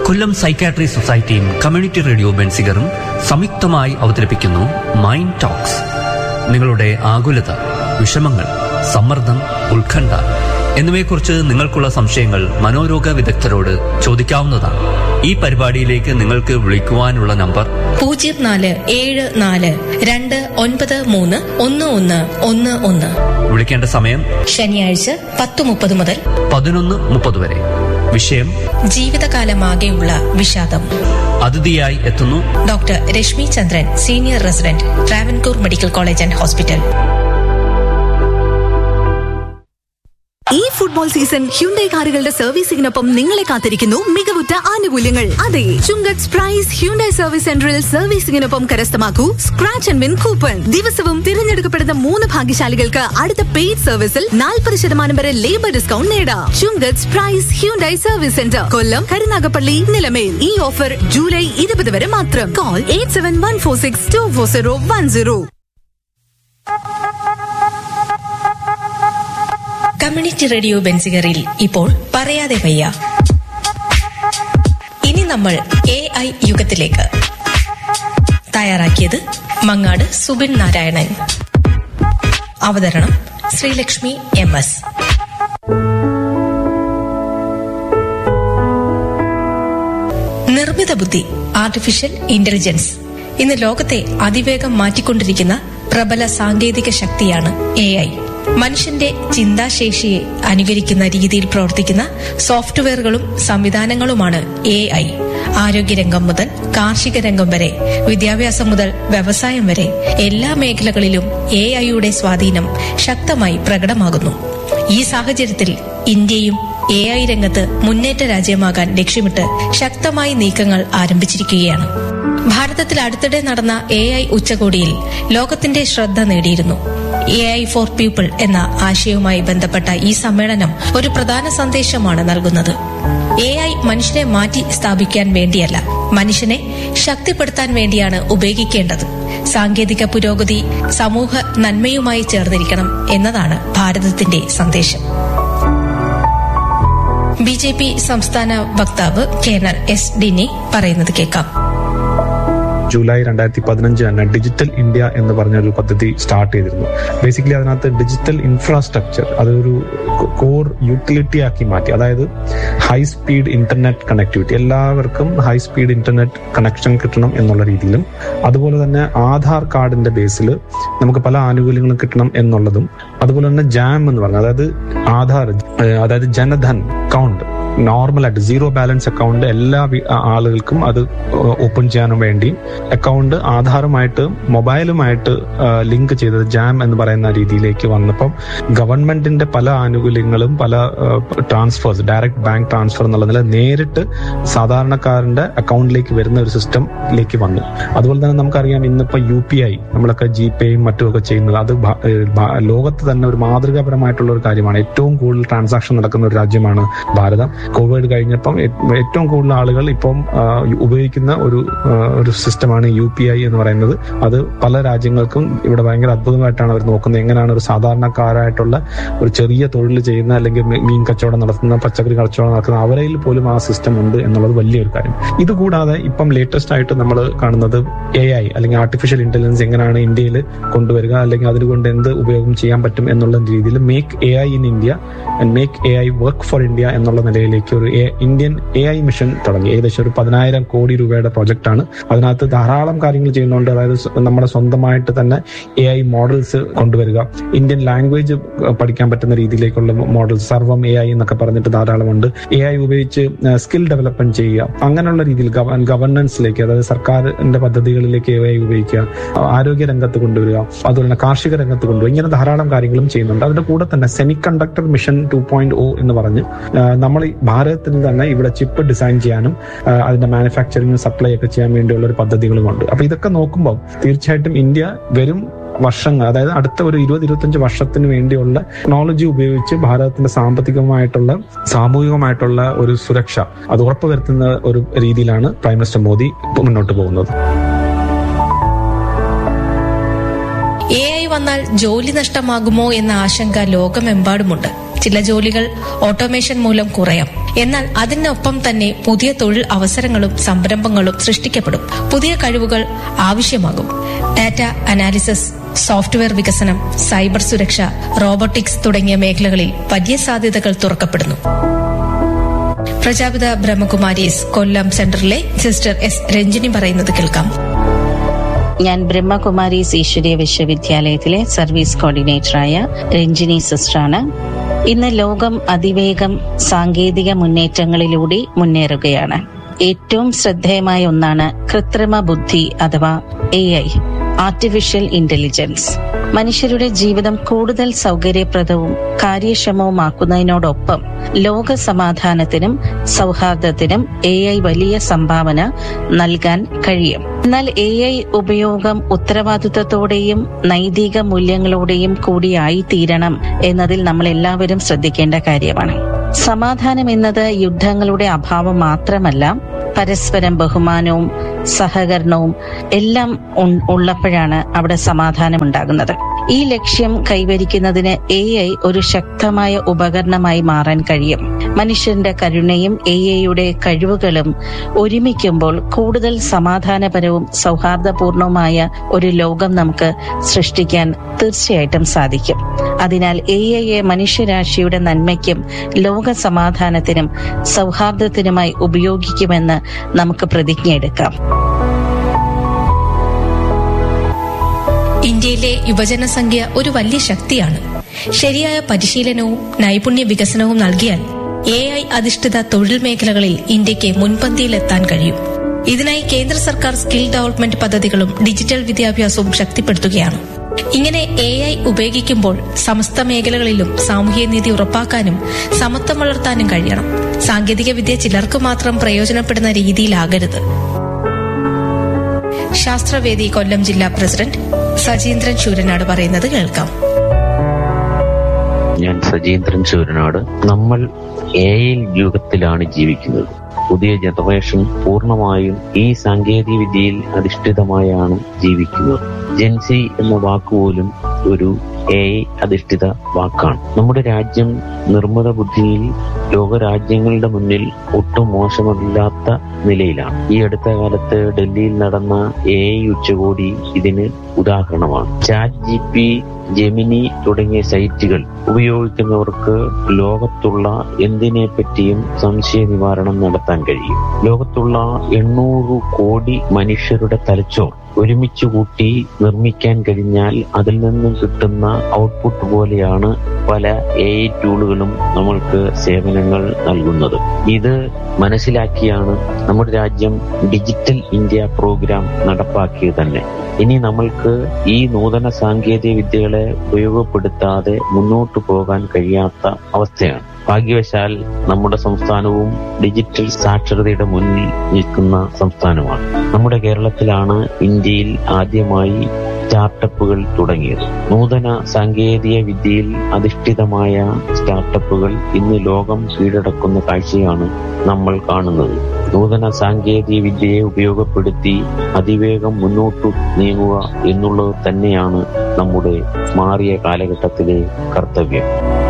കൊല്ലം psychiatry സൊസൈറ്റിയും community radio ബെൻസിഗറും സംയുക്തമായി അവതരിപ്പിക്കുന്നു മൈൻഡ് ടോക്സ് നിങ്ങളുടെ ആകുലത വിഷമങ്ങൾ സമ്മർദ്ദം ഉത്കണ്ഠ എന്നിവയെക്കുറിച്ച് നിങ്ങൾക്കുള്ള സംശയങ്ങൾ മനോരോഗ വിദഗ്ധരോട് ചോദിക്കാവുന്നതാണ് ഈ പരിപാടിയിലേക്ക് നിങ്ങൾക്ക് വിളിക്കുവാനുള്ള നമ്പർ പൂജ്യം നാല് ഏഴ് നാല് രണ്ട് ഒൻപത് മൂന്ന് ഒന്ന് ഒന്ന് ഒന്ന് ഒന്ന് വിളിക്കേണ്ട സമയം ശനിയാഴ്ച പത്ത് മുപ്പത് മുതൽ പതിനൊന്ന് മുപ്പത് വരെ വിഷയം ജീവിതകാലമാകെയുള്ള വിഷാദം അതിഥിയായി എത്തുന്നു doctor Rashmi Chandran senior resident Travancore medical college and hospital ഈ ഫുട്ബോൾ സീസൺ ഹ്യുണ്ടൈ കാറുകളുടെ സർവീസിംഗിനൊപ്പം നിങ്ങളെ കാത്തിരിക്കുന്നു മികവുറ്റ ആനുകൂല്യങ്ങൾ അതെ ചുങ്കത്ത് പ്രൈസ് ഹ്യുണ്ടൈ സർവീസ് സെന്ററിൽ സർവീസിംഗിനൊപ്പം കരസ്ഥമാക്കൂ സ്ക്രാച്ച് ആൻഡ് വിൻ കൂപ്പൺ ദിവസവും തിരഞ്ഞെടുക്കപ്പെടുന്ന മൂന്ന് ഭാഗ്യശാലികൾക്ക് അടുത്ത പെയ്ഡ് സർവീസിൽ നാൽപ്പത് ശതമാനം വരെ ലേബർ ഡിസ്കൗണ്ട് നേടാം Chungath price Hyundai service centre Kollam Karunagappally Nilamel ഈ ഓഫർ ജൂലൈ ഇരുപത് വരെ മാത്രം call eight seven one four six two four zero one zero community radio ബെൻസിഗറിൽ ഇപ്പോൾ പറയാതെ വയ്യ ഇനി നമ്മൾ എ ഐ യുഗത്തിലേക്ക് തയ്യാറാക്കിയത് മങ്ങാട് സുബിൻ നാരായണൻ അവതരണം ശ്രീലക്ഷ്മി എം എസ് നിർമ്മിത ബുദ്ധി ആർട്ടിഫിഷ്യൽ ഇന്റലിജൻസ് ഇന്ന് ലോകത്തെ അതിവേഗം മാറ്റിക്കൊണ്ടിരിക്കുന്ന പ്രബല സാങ്കേതിക ശക്തിയാണ് എ ഐ മനുഷ്യന്റെ ചിന്താശേഷിയെ അനുകരിക്കുന്ന രീതിയിൽ പ്രവർത്തിക്കുന്ന സോഫ്റ്റ്വെയറുകളും സംവിധാനങ്ങളുമാണ് എ ഐ ആരോഗ്യരംഗം മുതൽ കാർഷിക രംഗം വരെ വിദ്യാഭ്യാസം മുതൽ വ്യവസായം വരെ എല്ലാ മേഖലകളിലും എ ഐയുടെ സ്വാധീനം ശക്തമായി പ്രകടമാകുന്നു ഈ സാഹചര്യത്തിൽ ഇന്ത്യയും എ ഐ രംഗത്ത് മുന്നേറ്റ രാജ്യമാകാൻ ലക്ഷ്യമിട്ട് ശക്തമായി നീക്കങ്ങൾ ആരംഭിച്ചിരിക്കുകയാണ് ഭാരതത്തിൽ അടുത്തിടെ നടന്ന എ ഐ ഉച്ചകോടിയിൽ ലോകത്തിന്റെ ശ്രദ്ധ നേടിയിരുന്നു എ ഐ ഫോർ പീപ്പിൾ എന്ന ആശയവുമായി ബന്ധപ്പെട്ട ഈ സമ്മേളനം ഒരു പ്രധാന സന്ദേശമാണ് നൽകുന്നത് എ ഐ മനുഷ്യനെ മാറ്റി സ്ഥാപിക്കാൻ വേണ്ടിയല്ല മനുഷ്യനെ ശക്തിപ്പെടുത്താൻ വേണ്ടിയാണ് ഉപയോഗിക്കേണ്ടത് സാങ്കേതിക പുരോഗതി സമൂഹ നന്മയുമായി ചേർന്നിരിക്കണം എന്നതാണ് ഭാരതത്തിന്റെ സന്ദേശം ബി ജെ പി സംസ്ഥാന വക്താവ് കേണൽ എസ് ഡിനി പറയുന്നത് കേൾക്കാം ജൂലൈ രണ്ടായിരത്തി പതിനഞ്ച് തന്നെ ഡിജിറ്റൽ ഇന്ത്യ എന്ന് പറഞ്ഞ ഒരു പദ്ധതി സ്റ്റാർട്ട് ചെയ്തിരുന്നു ബേസിക്കലി അതിനകത്ത് ഡിജിറ്റൽ ഇൻഫ്രാസ്ട്രക്ചർ അതൊരു കോർ യൂട്ടിലിറ്റി ആക്കി മാറ്റി അതായത് ഹൈ സ്പീഡ് ഇന്റർനെറ്റ് കണക്ടിവിറ്റി എല്ലാവർക്കും ഹൈ സ്പീഡ് ഇന്റർനെറ്റ് കണക്ഷൻ കിട്ടണം എന്നുള്ള രീതിയിലും അതുപോലെ തന്നെ ആധാർ കാർഡിന്റെ ബേസിൽ നമുക്ക് പല ആനുകൂല്യങ്ങളും കിട്ടണം എന്നുള്ളതും അതുപോലെ തന്നെ ജാം എന്ന് പറഞ്ഞാൽ അതായത് ആധാർ ഏഹ് അതായത് ജനധൻ അക്കൗണ്ട് നോർമലായിട്ട് സീറോ ബാലൻസ് അക്കൗണ്ട് എല്ലാ വി- ആ- ആളുകൾക്കും അത് ഓപ്പൺ ചെയ്യാനും വേണ്ടി അക്കൗണ്ട് ആധാറുമായിട്ട് മൊബൈലുമായിട്ട് ലിങ്ക് ചെയ്തത് ജാം എന്ന് പറയുന്ന രീതിയിലേക്ക് വന്നപ്പം ഗവൺമെന്റിന്റെ പല ആനുകൂല്യങ്ങളും പല ട്രാൻസ്ഫേഴ്സ് ഡയറക്റ്റ് ബാങ്ക് ട്രാൻസ്ഫർ എന്നുള്ളതിൽ നേരിട്ട് സാധാരണക്കാരന്റെ അക്കൗണ്ടിലേക്ക് വരുന്ന ഒരു സിസ്റ്റത്തിലേക്ക് വന്നു അതുപോലെ തന്നെ നമുക്കറിയാം ഇന്നിപ്പോ യു പി ഐ നമ്മളൊക്കെ ജി പേയും മറ്റുമൊക്കെ ചെയ്യുന്നത് അത് ഭ- ഏഹ് ഭ- ലോകത്ത് തന്നെ ഒരു മാതൃകാപരമായിട്ടുള്ള ഒരു കാര്യമാണ് ഏറ്റവും കൂടുതൽ ട്രാൻസാക്ഷൻ നടക്കുന്ന ഒരു രാജ്യമാണ് ഭാരതം കോവിഡ് കഴിഞ്ഞപ്പം ഏ- ഏറ്റവും കൂടുതൽ ആളുകൾ ഇപ്പം ആ, ഉപയോഗിക്കുന്ന ഒരു ആ, ഒരു സിസ്റ്റമാണ് യു പി ഐ എന്ന് പറയുന്നത് അത് പല രാജ്യങ്ങൾക്കും ഇവിടെ ഭയങ്കര അത്ഭുതമായിട്ടാണ് അവർ നോക്കുന്നത് എങ്ങനെയാണ് ഒരു സാധാരണക്കാരായിട്ടുള്ള ഒരു ചെറിയ തൊഴിൽ ചെയ്യുന്ന അല്ലെങ്കിൽ മീ- മീൻ കച്ചവടം നടത്തുന്ന പച്ചക്കറി കച്ചവടം നടത്തുന്ന അവരിൽ പോലും ആ സിസ്റ്റം ഉണ്ട് എന്നുള്ളത് വലിയൊരു കാര്യം ഇത് കൂടാതെ ഇപ്പം ലേറ്റസ്റ്റ് ആയിട്ട് നമ്മൾ കാണുന്നത് എ ഐ അല്ലെങ്കിൽ ആർട്ടിഫിഷ്യൽ ഇന്റലിജൻസ് എങ്ങനെയാണ് ഇന്ത്യയിൽ കൊണ്ടുവരിക അല്ലെങ്കിൽ അതുകൊണ്ട് എന്ത് ഉപയോഗം ചെയ്യാൻ പറ്റും എന്നുള്ള രീതിയിൽ make A I in India and make A I work for India എന്നുള്ള നിലയിലേക്ക് ഒരു A- Indian A I mission തുടങ്ങി ഏകദേശം ഒരു പതിനായിരം കോടി രൂപയുടെ പ്രോജക്റ്റ് ആണ് അതിനകത്ത് ധാരാളം കാര്യങ്ങൾ ചെയ്യുന്നുണ്ട് അതായത് സ്വ- നമ്മുടെ സ്വന്തമായിട്ട് തന്നെ എ ഐ മോഡൽസ് കൊണ്ടുവരിക ഇന്ത്യൻ ലാംഗ്വേജ് പഠിക്കാൻ പറ്റുന്ന രീതിയിലേക്കുള്ള മോഡൽസ് സർവം എ ഐ എന്നൊക്കെ പറഞ്ഞിട്ട് ധാരാളമുണ്ട് എ ഐ ഉപയോഗിച്ച് സ്കിൽ ഡെവലപ്മെന്റ് ചെയ്യുക അങ്ങനെയുള്ള രീതിയിൽ ഗവർണൻസിലേക്ക് അതായത് സർക്കാരിന്റെ പദ്ധതികളിലേക്ക് എ ഐ ഉപയോഗിക്കുക ആരോഗ്യ രംഗത്ത് കൊണ്ടുവരിക അതുപോലെ തന്നെ കാർഷിക രംഗത്ത് കൊണ്ടുവരിക ഇങ്ങനെ ധാരാളം കാര്യങ്ങളും ചെയ്യുന്നുണ്ട് അതിന്റെ കൂടെ തന്നെ semiconductor mission two point O എന്ന് പറഞ്ഞ് ആ, നമ്മൾ ഈ ഭാരതത്തിൽ തന്നെ ഇവിടെ ചിപ്പ് ഡിസൈൻ ചെയ്യാനും ആ, അതിന്റെ മാനുഫാക്ചറിങ് സപ്ലൈ ഒക്കെ ചെയ്യാൻ വേണ്ടിയുള്ള ഒരു പദ്ധതികളുമുണ്ട് അപ്പൊ ഇതൊക്കെ നോക്കുമ്പോൾ തീർച്ചയായിട്ടും ഇന്ത്യ വരും വർഷങ്ങൾ അതായത് അടുത്ത ഒരു ഇരുപത് ഇരുപത്തഞ്ച് വർഷത്തിന് വേണ്ടിയുള്ള ടെക്നോളജി ഉപയോഗിച്ച് ഭാരതത്തിന്റെ സാമ്പത്തികമായിട്ടുള്ള സാമൂഹികമായിട്ടുള്ള ഒരു സുരക്ഷ അത് ഉറപ്പുവരുത്തുന്ന ഒരു രീതിയിലാണ് പ്രൈം മിനിസ്റ്റർ മോദി മുന്നോട്ട് പോകുന്നത് എ ഐ വന്നാൽ ജോലി നഷ്ടമാകുമോ എന്ന ആശങ്ക ലോകമെമ്പാടുമുണ്ട് ചില ജോലികൾ ഓട്ടോമേഷൻ മൂലം കുറയാം എന്നാൽ അതിനൊപ്പം തന്നെ പുതിയ തൊഴിൽ അവസരങ്ങളും സംരംഭങ്ങളും സൃഷ്ടിക്കപ്പെടും പുതിയ കഴിവുകൾ ആവശ്യമാകും ഡാറ്റ അനാലിസിസ് സോഫ്റ്റ്വെയർ വികസനം സൈബർ സുരക്ഷ റോബോട്ടിക്സ് തുടങ്ങിയ മേഖലകളിൽ വലിയ സാധ്യതകൾ തുറക്കപ്പെടുന്നു പ്രജാപിത ബ്രഹ്മകുമാരീസ് കൊല്ലം സെന്ററിലെ സിസ്റ്റർ എസ് രഞ്ജിനി പറയുന്നത് കേൾക്കാം ഞാൻ ബ്രഹ്മകുമാരീസ് ഈശ്വരീയ വിശ്വവിദ്യാലയത്തിലെ സർവീസ് കോർഡിനേറ്ററായ രഞ്ജിനി സിസ്റ്ററാണ് ഇന്ന് ലോകം അതിവേഗം സാങ്കേതിക മുന്നേറ്റങ്ങളിലൂടെ മുന്നേറുകയാണ് ഏറ്റവും ശ്രദ്ധേയമായ ഒന്നാണ് കൃത്രിമ ബുദ്ധി അഥവാ എ ഐ ആർട്ടിഫിഷ്യൽ ഇന്റലിജൻസ് മനുഷ്യരുടെ ജീവിതം കൂടുതൽ സൗകര്യപ്രദവും കാര്യക്ഷമവുമാക്കുന്നതിനോടൊപ്പം ലോക സമാധാനത്തിനും സൗഹാർദ്ദത്തിനും എ ഐ വലിയ സംഭാവന നൽകാൻ കഴിയും എന്നാൽ എ ഐ ഉപയോഗം ഉത്തരവാദിത്വത്തോടെയും നൈതിക മൂല്യങ്ങളോടെയും കൂടിയായി തീരണം എന്നതിൽ നമ്മൾ എല്ലാവരും ശ്രദ്ധിക്കേണ്ട കാര്യമാണ് സമാധാനം എന്നത് യുദ്ധങ്ങളുടെ അഭാവം മാത്രമല്ല പരസ്പരം ബഹുമാനവും സഹകരണവും എല്ലാം ഉൺ- ഉള്ളപ്പോഴാണ് അവിടെ സമാധാനം ഉണ്ടാകുന്നത് ഈ ലക്ഷ്യം കൈവരിക്കുന്നതിന് എ ഐ ഒരു ശക്തമായ ഉപകരണമായി മാറാൻ കഴിയും മനുഷ്യന്റെ കരുണയും എ ഐയുടെ കഴിവുകളും ഒരുമിക്കുമ്പോൾ കൂടുതൽ സമാധാനപരവും സൗഹാർദ്ദപൂർണവുമായ ഒരു ലോകം നമുക്ക് സൃഷ്ടിക്കാൻ തീർച്ചയായിട്ടും സാധിക്കും അതിനാൽ എ ഐയെ മനുഷ്യരാശിയുടെ നന്മയ്ക്കും ലോക സമാധാനത്തിനും സൗഹാർദ്ദത്തിനുമായി ഉപയോഗിക്കുമെന്ന് നമുക്ക് പ്രതിജ്ഞയെടുക്കാം ഇന്ത്യയിലെ യുവജനസംഖ്യ ഒരു വലിയ ശക്തിയാണ് ശരിയായ പരിശീലനവും നൈപുണ്യ വികസനവും നൽകിയാൽ എ ഐ അധിഷ്ഠിത തൊഴിൽ മേഖലകളിൽ ഇന്ത്യക്ക് മുൻപന്തിയിലെത്താൻ കഴിയും ഇതിനായി കേന്ദ്ര സർക്കാർ സ്കിൽ ഡെവലപ്മെന്റ് പദ്ധതികളും ഡിജിറ്റൽ വിദ്യാഭ്യാസവും ശക്തിപ്പെടുത്തുകയാണ് ഇങ്ങനെ എ ഐ ഉപയോഗിക്കുമ്പോൾ സമസ്ത മേഖലകളിലും സാമൂഹ്യനീതി ഉറപ്പാക്കാനും സമത്വം വളർത്താനും കഴിയണം സാങ്കേതിക വിദ്യ ചിലർക്ക് മാത്രം പ്രയോജനപ്പെടുന്ന രീതിയിലാകരുത് ശാസ്ത്രവേദി കൊല്ലം ജില്ലാ പ്രസിഡന്റ് സജീന്ദ്രൻ ശൂരനാട് പറയുന്നത് കേൾക്കാം ഞാൻ സജീന്ദ്രൻ ശൂരനാട് നമ്മൾ എ യുഗത്തിലാണ് ജീവിക്കുന്നത് പുതിയ ജനറേഷൻ പൂർണ്ണമായും ഈ സാങ്കേതിക വിദ്യയിൽ അധിഷ്ഠിതമായാണ് ജീവിക്കുന്നത് ജെൻസി എന്ന വാക്കുപോലും ഒരു എ അധിഷ്ഠിത വാക്കാണ് നമ്മുടെ രാജ്യം നിർമ്മിത ബുദ്ധിയിൽ ലോകരാജ്യങ്ങളുടെ മുന്നിൽ ഒട്ടും മോശമല്ലാത്ത നിലയിലാണ് ഈ അടുത്ത കാലത്ത് ഡൽഹിയിൽ നടന്ന എ ഉച്ചകോടി ഇതിന് ഉദാഹരണമാണ് ചാറ്റ് ജി പി ജെമിനി തുടങ്ങിയ സൈറ്റുകൾ ഉപയോഗിക്കുന്നവർക്ക് ലോകത്തുള്ള എന്തിനെ പറ്റിയും സംശയ നിവാരണം നടത്താൻ കഴിയും ലോകത്തുള്ള എണ്ണൂറ് കോടി മനുഷ്യരുടെ തലച്ചോർ ഒരുമിച്ച് കൂട്ടി നിർമ്മിക്കാൻ കഴിഞ്ഞാൽ അതിൽ നിന്നും കിട്ടുന്ന ഔട്ട്പുട്ട് പോലെയാണ് പല എ ടൂളുകളും നമ്മൾക്ക് സേവനങ്ങൾ നൽകുന്നത് ഇത് മനസ്സിലാക്കിയാണ് നമ്മുടെ രാജ്യം ഡിജിറ്റൽ ഇന്ത്യ പ്രോഗ്രാം നടപ്പാക്കിയത് തന്നെ ഇനി നമ്മൾക്ക് ഈ നൂതന സാങ്കേതിക വിദ്യകളെ ഉപയോഗപ്പെടുത്താതെ മുന്നോട്ട് പോകാൻ കഴിയാത്ത അവസ്ഥയാണ് ഭാഗ്യവശാൽ നമ്മുടെ സംസ്ഥാനവും ഡിജിറ്റൽ സാക്ഷരതയുടെ മുന്നിൽ നിൽക്കുന്ന സംസ്ഥാനമാണ് നമ്മുടെ കേരളത്തിലാണ് ഇന്ത്യയിൽ ആദ്യമായി സ്റ്റാർട്ടപ്പുകൾ തുടങ്ങിയത് നൂതന സാങ്കേതിക വിദ്യയിൽ അധിഷ്ഠിതമായ സ്റ്റാർട്ടപ്പുകൾ ഇന്ന് ലോകം കീഴടക്കുന്ന കാഴ്ചയാണ് നമ്മൾ കാണുന്നത് നൂതന സാങ്കേതിക വിദ്യയെ ഉപയോഗപ്പെടുത്തി അതിവേഗം മുന്നോട്ടു നീങ്ങുക എന്നുള്ളത് തന്നെയാണ് നമ്മുടെ മാറിയ കാലഘട്ടത്തിലെ കർത്തവ്യം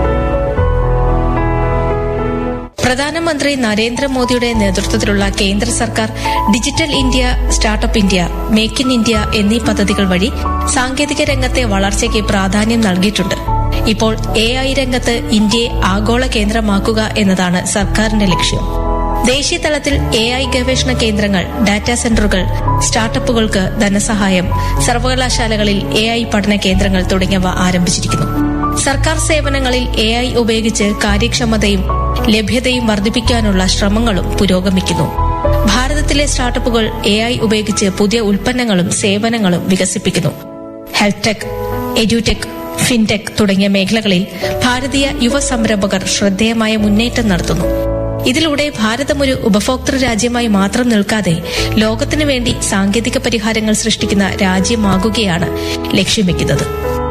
പ്രധാനമന്ത്രി നരേന്ദ്രമോദിയുടെ നേതൃത്വത്തിലുള്ള കേന്ദ്ര സർക്കാർ digital India startup India make in India എന്നീ പദ്ധതികൾ വഴി സാങ്കേതിക രംഗത്തെ വളർച്ചയ്ക്ക് പ്രാധാന്യം നൽകിയിട്ടുണ്ട് ഇപ്പോൾ എ ഐ രംഗത്ത് ഇന്ത്യയെ ആഗോള കേന്ദ്രമാക്കുക എന്നതാണ് സർക്കാരിന്റെ ലക്ഷ്യം ദേശീയ തലത്തിൽ എ ഐ ഗവേഷണ കേന്ദ്രങ്ങൾ ഡാറ്റാ സെന്ററുകൾ സ്റ്റാർട്ടപ്പുകൾക്ക് ധനസഹായം സർവകലാശാലകളിൽ എ ഐ പഠന കേന്ദ്രങ്ങൾ തുടങ്ങിയവ ആരംഭിച്ചിരിക്കുന്നു സർക്കാർ സേവനങ്ങളിൽ എ ഐ ഉപയോഗിച്ച് കാര്യക്ഷമതയും ലഭ്യതയും വർദ്ധിപ്പിക്കാനുള്ള ശ്രമങ്ങളും പുരോഗമിക്കുന്നു ഭാരതത്തിലെ സ്റ്റാർട്ടപ്പുകൾ എ ഐ ഉപയോഗിച്ച് പുതിയ ഉൽപ്പന്നങ്ങളും സേവനങ്ങളും വികസിപ്പിക്കുന്നു ഹെൽത്ത് ടെക് എഡ്യൂടെക് ഫിൻടെക് തുടങ്ങിയ മേഖലകളിൽ ഭാരതീയ യുവ സംരംഭകർ ശ്രദ്ധേയമായ മുന്നേറ്റം നടത്തുന്നു ഇതിലൂടെ ഭാരതം ഒരു ഉപഭോക്തൃ രാജ്യമായി മാത്രം നിൽക്കാതെ ലോകത്തിനു വേണ്ടി സാങ്കേതിക പരിഹാരങ്ങൾ സൃഷ്ടിക്കുന്ന രാജ്യമാകുകയാണ് ലക്ഷ്യം വെക്കുന്നത്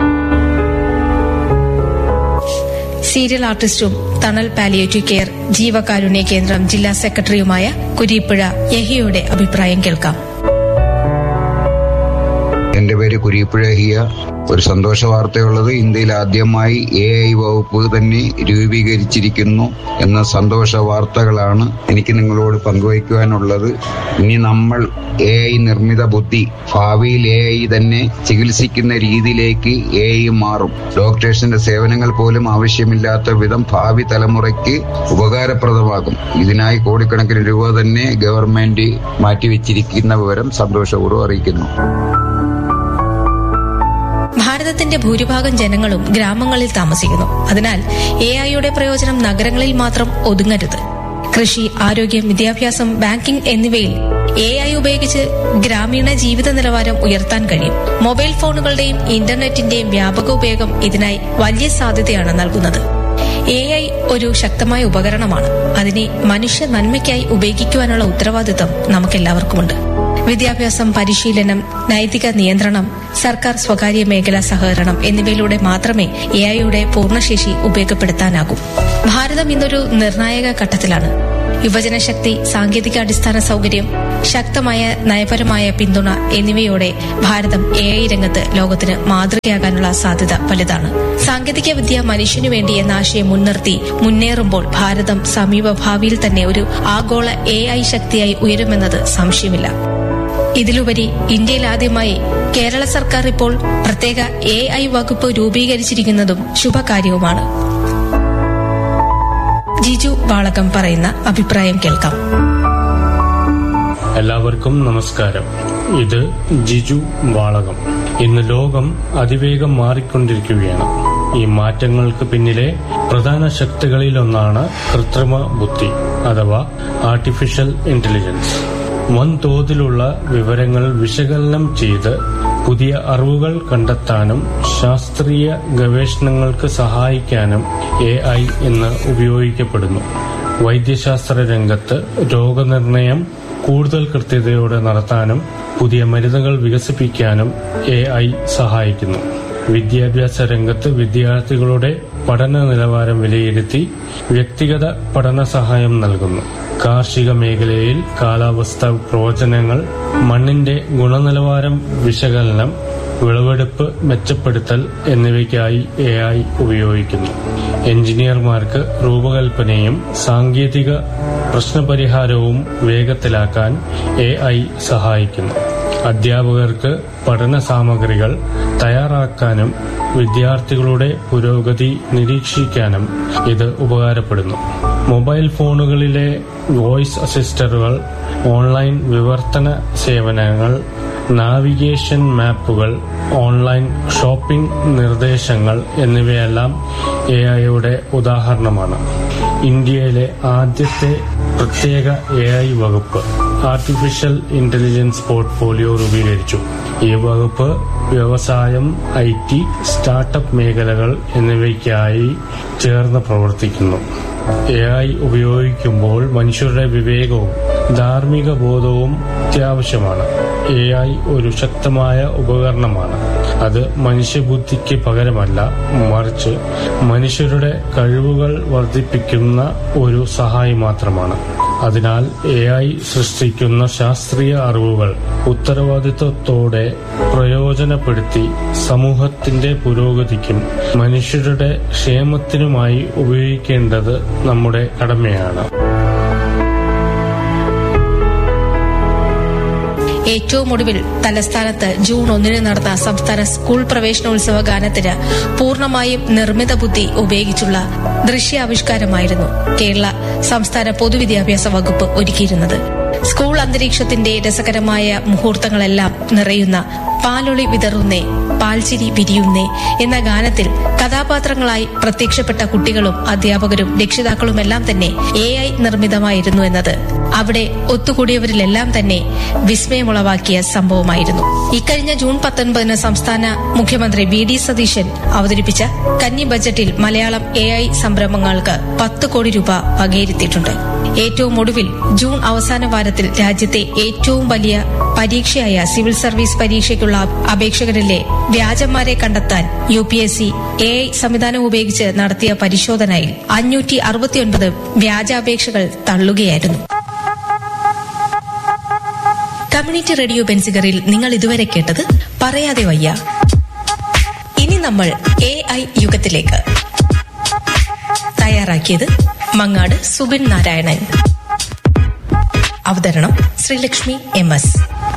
സീരിയൽ ആർട്ടിസ്റ്റും തണൽ പാലിയേറ്റീവ് കെയർ ജീവകാരുണ്യ കേന്ദ്രം ജില്ലാ സെക്രട്ടറിയുമായ കുരീപ്പുഴ യഹിയുടെ അഭിപ്രായം കേൾക്കാം എന്റെ പേര് കുരിപ്പുഴഹിയ ഒരു സന്തോഷ വാർത്തയുള്ളത് ഇന്ത്യയിൽ ആദ്യമായി എ ഐ വകുപ്പ് തന്നെ രൂപീകരിച്ചിരിക്കുന്നു എന്ന സന്തോഷ വാർത്തകളാണ് എനിക്ക് നിങ്ങളോട് പങ്കുവയ്ക്കുവാനുള്ളത് ഇനി നമ്മൾ എ ഐ നിർമ്മിത ബുദ്ധി ഭാവിയിൽ എ ഐ തന്നെ ചികിത്സിക്കുന്ന രീതിയിലേക്ക് എ ഐ മാറും ഡോക്ടേഴ്സിന്റെ സേവനങ്ങൾ പോലും ആവശ്യമില്ലാത്ത വിധം ഭാവി തലമുറയ്ക്ക് ഉപകാരപ്രദമാകും ഇതിനായി കോടിക്കണക്കിന് രൂപ തന്നെ ഗവൺമെന്റ് മാറ്റിവെച്ചിരിക്കുന്ന വിവരം സന്തോഷപൂർവ്വം അറിയിക്കുന്നു ഭാരതത്തിന്റെ ഭൂരിഭാഗം ജനങ്ങളും ഗ്രാമങ്ങളിൽ താമസിക്കുന്നു അതിനാൽ എ ഐയുടെ പ്രയോജനം നഗരങ്ങളിൽ മാത്രം ഒതുങ്ങരുത് കൃഷി ആരോഗ്യം വിദ്യാഭ്യാസം ബാങ്കിംഗ് എന്നിവയിൽ എ ഐ ഉപയോഗിച്ച് ഗ്രാമീണ ജീവിത നിലവാരം ഉയർത്താൻ കഴിയും മൊബൈൽ ഫോണുകളുടെയും ഇന്റർനെറ്റിന്റെയും വ്യാപക ഉപയോഗം ഇതിനായി വലിയ സാധ്യതയാണ് നൽകുന്നത് എ ഐ ഒരു ശക്തമായ ഉപകരണമാണ് അതിനെ മനുഷ്യ നന്മയ്ക്കായി ഉപയോഗിക്കുവാനുള്ള ഉത്തരവാദിത്തം നമുക്കെല്ലാവർക്കുമുണ്ട് വിദ്യാഭ്യാസം പരിശീലനം നൈതിക നിയന്ത്രണം സർക്കാർ സ്വകാര്യ മേഖലാ സഹകരണം എന്നിവയിലൂടെ മാത്രമേ എ ഐയുടെ പൂർണ്ണശേഷി ഉപയോഗപ്പെടുത്താനാകൂ ഭാരതം ഇന്നൊരു നിർണായക ഘട്ടത്തിലാണ് യുവജനശക്തി സാങ്കേതിക അടിസ്ഥാന സൌകര്യം ശക്തമായ നയപരമായ പിന്തുണ എന്നിവയോടെ ഭാരതം എ ഐ രംഗത്ത് ലോകത്തിന് മാതൃകയാകാനുള്ള സാധ്യത വലുതാണ് സാങ്കേതിക വിദ്യ മനുഷ്യനു വേണ്ടി എന്ന ആശയം മുൻനിർത്തി മുന്നേറുമ്പോൾ ഭാരതം സമീപ ഭാവിയിൽ തന്നെ ഒരു ആഗോള എ ഐ ശക്തിയായി ഉയരുമെന്നത് സംശയമില്ല ഇതിലുപരി ഇന്ത്യയിൽ ആദ്യമായി കേരള സർക്കാർ ഇപ്പോൾ പ്രത്യേക എ ഐ വകുപ്പ് രൂപീകരിച്ചിരിക്കുന്നതും ശുഭകാര്യവുമാണ് ജിജു വാളകം പറയുന്ന അഭിപ്രായം കേൾക്കാം എല്ലാവർക്കും നമസ്കാരം ഇത് ജിജു വാളകം ഇന്ന് ലോകം അതിവേഗം മാറിക്കൊണ്ടിരിക്കുകയാണ് ഈ മാറ്റങ്ങൾക്ക് പിന്നിലെ പ്രധാന ശക്തികളിലൊന്നാണ് കൃത്രിമ ബുദ്ധി അഥവാ ആർട്ടിഫിഷ്യൽ ഇന്റലിജൻസ് വൻതോതിലുള്ള വിവരങ്ങൾ വിശകലനം ചെയ്ത് പുതിയ അറിവുകൾ കണ്ടെത്താനും ശാസ്ത്രീയ ഗവേഷണങ്ങൾക്ക് സഹായിക്കാനും എ ഐ ഇന്ന് ഉപയോഗിക്കപ്പെടുന്നു വൈദ്യശാസ്ത്ര രംഗത്ത് രോഗനിർണയം കൂടുതൽ കൃത്യതയോടെ നടത്താനും പുതിയ മരുന്നുകൾ വികസിപ്പിക്കാനും എ ഐ സഹായിക്കുന്നു വിദ്യാഭ്യാസ രംഗത്ത് വിദ്യാർത്ഥികളുടെ പഠന നിലവാരം വിലയിരുത്തി വ്യക്തിഗത പഠന സഹായം നൽകുന്നു കാർഷിക മേഖലയിൽ കാലാവസ്ഥ പ്രവചനങ്ങൾ മണ്ണിന്റെ ഗുണനിലവാരം വിശകലനം വിളവെടുപ്പ് മെച്ചപ്പെടുത്തൽ എന്നിവയ്ക്കായി എ ഐ ഉപയോഗിക്കുന്നു എഞ്ചിനീയർമാർക്ക് രൂപകൽപ്പനയും സാങ്കേതിക പ്രശ്നപരിഹാരവും വേഗത്തിലാക്കാൻ എ ഐ സഹായിക്കുന്നു അധ്യാപകർക്ക് പഠന സാമഗ്രികൾ തയ്യാറാക്കാനും വിദ്യാർത്ഥികളുടെ പുരോഗതി നിരീക്ഷിക്കാനും ഇത് ഉപകാരപ്പെടുന്നു മൊബൈൽ ഫോണുകളിലെ വോയിസ് അസിസ്റ്ററുകൾ ഓൺലൈൻ വിവർത്തന സേവനങ്ങൾ നാവിഗേഷൻ മാപ്പുകൾ ഓൺലൈൻ ഷോപ്പിംഗ് നിർദ്ദേശങ്ങൾ എന്നിവയെല്ലാം എ ഐയുടെ ഉദാഹരണമാണ് ഇന്ത്യയിലെ ആദ്യത്തെ പ്രത്യേക എ ഐ വകുപ്പ് ആർട്ടിഫിഷ്യൽ ഇന്റലിജൻസ് പോർട്ട്ഫോളിയോ രൂപീകരിച്ചു ഈ വകുപ്പ് വ്യവസായം ഐ ടി സ്റ്റാർട്ടപ്പ് മേഖലകൾ എന്നിവയ്ക്കായി ചേർന്ന് പ്രവർത്തിക്കുന്നു എ ഐ ഉപയോഗിക്കുമ്പോൾ മനുഷ്യരുടെ വിവേകവും ധാർമ്മിക ബോധവും അത്യാവശ്യമാണ് എ ഐ ഒരു ശക്തമായ ഉപകരണമാണ് അത് മനുഷ്യബുദ്ധിക്ക് പകരമല്ല മറിച്ച് മനുഷ്യരുടെ കഴിവുകൾ വർദ്ധിപ്പിക്കുന്ന ഒരു സഹായി മാത്രമാണ് അതിനാൽ എ ഐ സൃഷ്ടിക്കുന്ന ശാസ്ത്രീയ അറിവുകൾ ഉത്തരവാദിത്വത്തോടെ പ്രയോജനപ്പെടുത്തി സമൂഹത്തിന്റെ പുരോഗതിക്കും മനുഷ്യരുടെ ക്ഷേമത്തിനുമായി ഉപയോഗിക്കേണ്ടത് നമ്മുടെ കടമയാണ് ഏറ്റവും ഒടുവിൽ തലസ്ഥാനത്ത് ജൂൺ ഒന്നിന് നടന്ന സംസ്ഥാന സ്കൂൾ പ്രവേശനോത്സവ ഗാനത്തിന് പൂർണ്ണമായും നിർമ്മിത ബുദ്ധി ഉപയോഗിച്ചുള്ള ദൃശ്യാവിഷ്കാരമായിരുന്നു കേരള സംസ്ഥാന പൊതുവിദ്യാഭ്യാസ വകുപ്പ് ഒരുക്കിയിരുന്നത് സ്കൂൾ അന്തരീക്ഷത്തിന്റെ രസകരമായ മുഹൂർത്തങ്ങളെല്ലാം നിറയുന്ന പാലൊളി വിതറുന്നേ പാൽച്ചിരി വിരിയുന്നേ എന്ന ഗാനത്തിൽ കഥാപാത്രങ്ങളായി പ്രത്യക്ഷപ്പെട്ട കുട്ടികളും അധ്യാപകരും രക്ഷിതാക്കളുമെല്ലാം തന്നെ എ ഐ നിർമ്മിതമായിരുന്നു എന്നത് അവിടെ ഒത്തുകൂടിയവരിലെല്ലാം തന്നെ വിസ്മയമുളവാക്കിയ സംഭവമായിരുന്നു ഇക്കഴിഞ്ഞ ജൂൺ പത്തൊൻപതിന് സംസ്ഥാന മുഖ്യമന്ത്രി വി ഡി സതീശൻ അവതരിപ്പിച്ച കന്നി ബജറ്റിൽ മലയാളം എ ഐ സംരംഭങ്ങൾക്ക് പത്ത് കോടി രൂപ വകയിരുത്തിയിട്ടുണ്ട് ഏറ്റവും ഒടുവിൽ ജൂൺ അവസാന വാരത്തിൽ രാജ്യത്തെ ഏറ്റവും വലിയ പരീക്ഷയായ സിവിൽ സർവീസ് പരീക്ഷയ്ക്കുള്ള അപേക്ഷകരിലെ വ്യാജന്മാരെ കണ്ടെത്താൻ U P S C A I സംവിധാനം ഉപയോഗിച്ച് നടത്തിയ പരിശോധനയിൽ അഞ്ഞൂറ്റി അറുപത്തിയൊൻപത് വ്യാജാപേക്ഷകൾ തള്ളുകയായിരുന്നു കമ്മ്യൂണിറ്റി റേഡിയോ ബെൻസിഗറിൽ നിങ്ങൾ ഇതുവരെ കേട്ടത് പറയാതെ വയ്യ ഇനി നമ്മൾ എ ഐ യുഗത്തിലേക്ക് തയ്യാറാക്കിയത് മങ്ങാട് സുബിൻ നാരായണൻ അവതരണം Sreelakshmi M S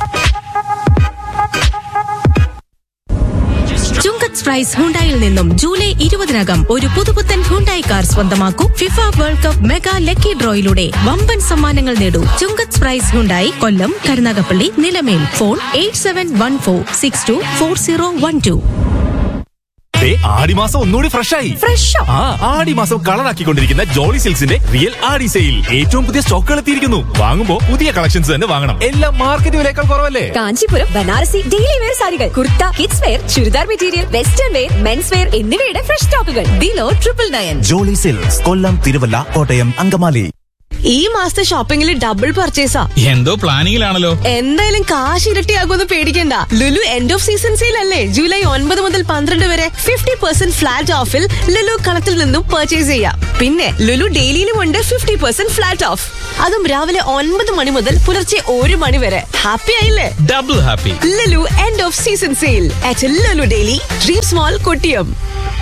Chungath prize ഹുണ്ടായിൽ നിന്നും ജൂലൈ ഇരുപതിനകം ഒരു പുതുപുത്തൻ ഹുണ്ടായി കാർ സ്വന്തമാക്കൂ FIFA world cup mega lucky ഡ്രോയിലൂടെ വമ്പൻ സമ്മാനങ്ങൾ നേടൂ Chungath prize Hyundai Kollam Karunagappally Nilamel phone eight seven one four six two four zero one two ദേ, ആടിമാസം ഒന്നുകൂടി ഫ്രഷ് ആയി ഫ്രഷോ ആ ആടിമാസം കളറാക്കിക്കൊണ്ടിരിക്കുന്ന ജോളി സിൽക്സിന്റെ റിയൽ ആടി സെയിൽ ഏറ്റവും പുതിയ സ്റ്റോക്കുകൾ എത്തിയിരിക്കുന്നു വാങ്ങുമ്പോ പുതിയ കളക്ഷൻസ് തന്നെ വാങ്ങണം എല്ലാം മാർക്കറ്റ് വിലയേക്കാൾ കുറവല്ലേ കാഞ്ചീപുരം ബനാറസി ഡെയിലി വെയർ സാരികൾ kurta kids wear churidar material western wear men's wear എന്നിവയുടെ ഫ്രഷ് സ്റ്റോക്കുകൾ below triple nine Jolly silks Kollam Thiruvalla Kottayam Angamaly ഈ മാസത്തെ ഷോപ്പിംഗിൽ ഡബിൾ പർച്ചേസാ എന്തോ പ്ലാനിങ്ങിലാണല്ലോ എന്തായാലും കാശ് ഇരട്ടിയാകുമെന്ന് പേടിക്കണ്ട Lulu end of season sale അല്ലേ ജൂലൈ ഒൻപത് മുതൽ പന്ത്രണ്ട് വരെ ഫിഫ്റ്റി പെർസെന്റ് ഫ്ലാറ്റ് ഓഫിൽ ലുലു കളത്തിൽ നിന്നും പർച്ചേസ് ചെയ്യാം പിന്നെ ലുലു ഡെയിലിയിലും ഉണ്ട് ഫിഫ്റ്റി പെർസെന്റ് ഫ്ലാറ്റ് ഓഫ് അതും രാവിലെ ഒൻപത് മണി മുതൽ പുലർച്ചെ ഒരു മണി വരെ ഹാപ്പി ആയില്ലേ double happy Lulu end of season sale at Lulu daily dream small Kottiyam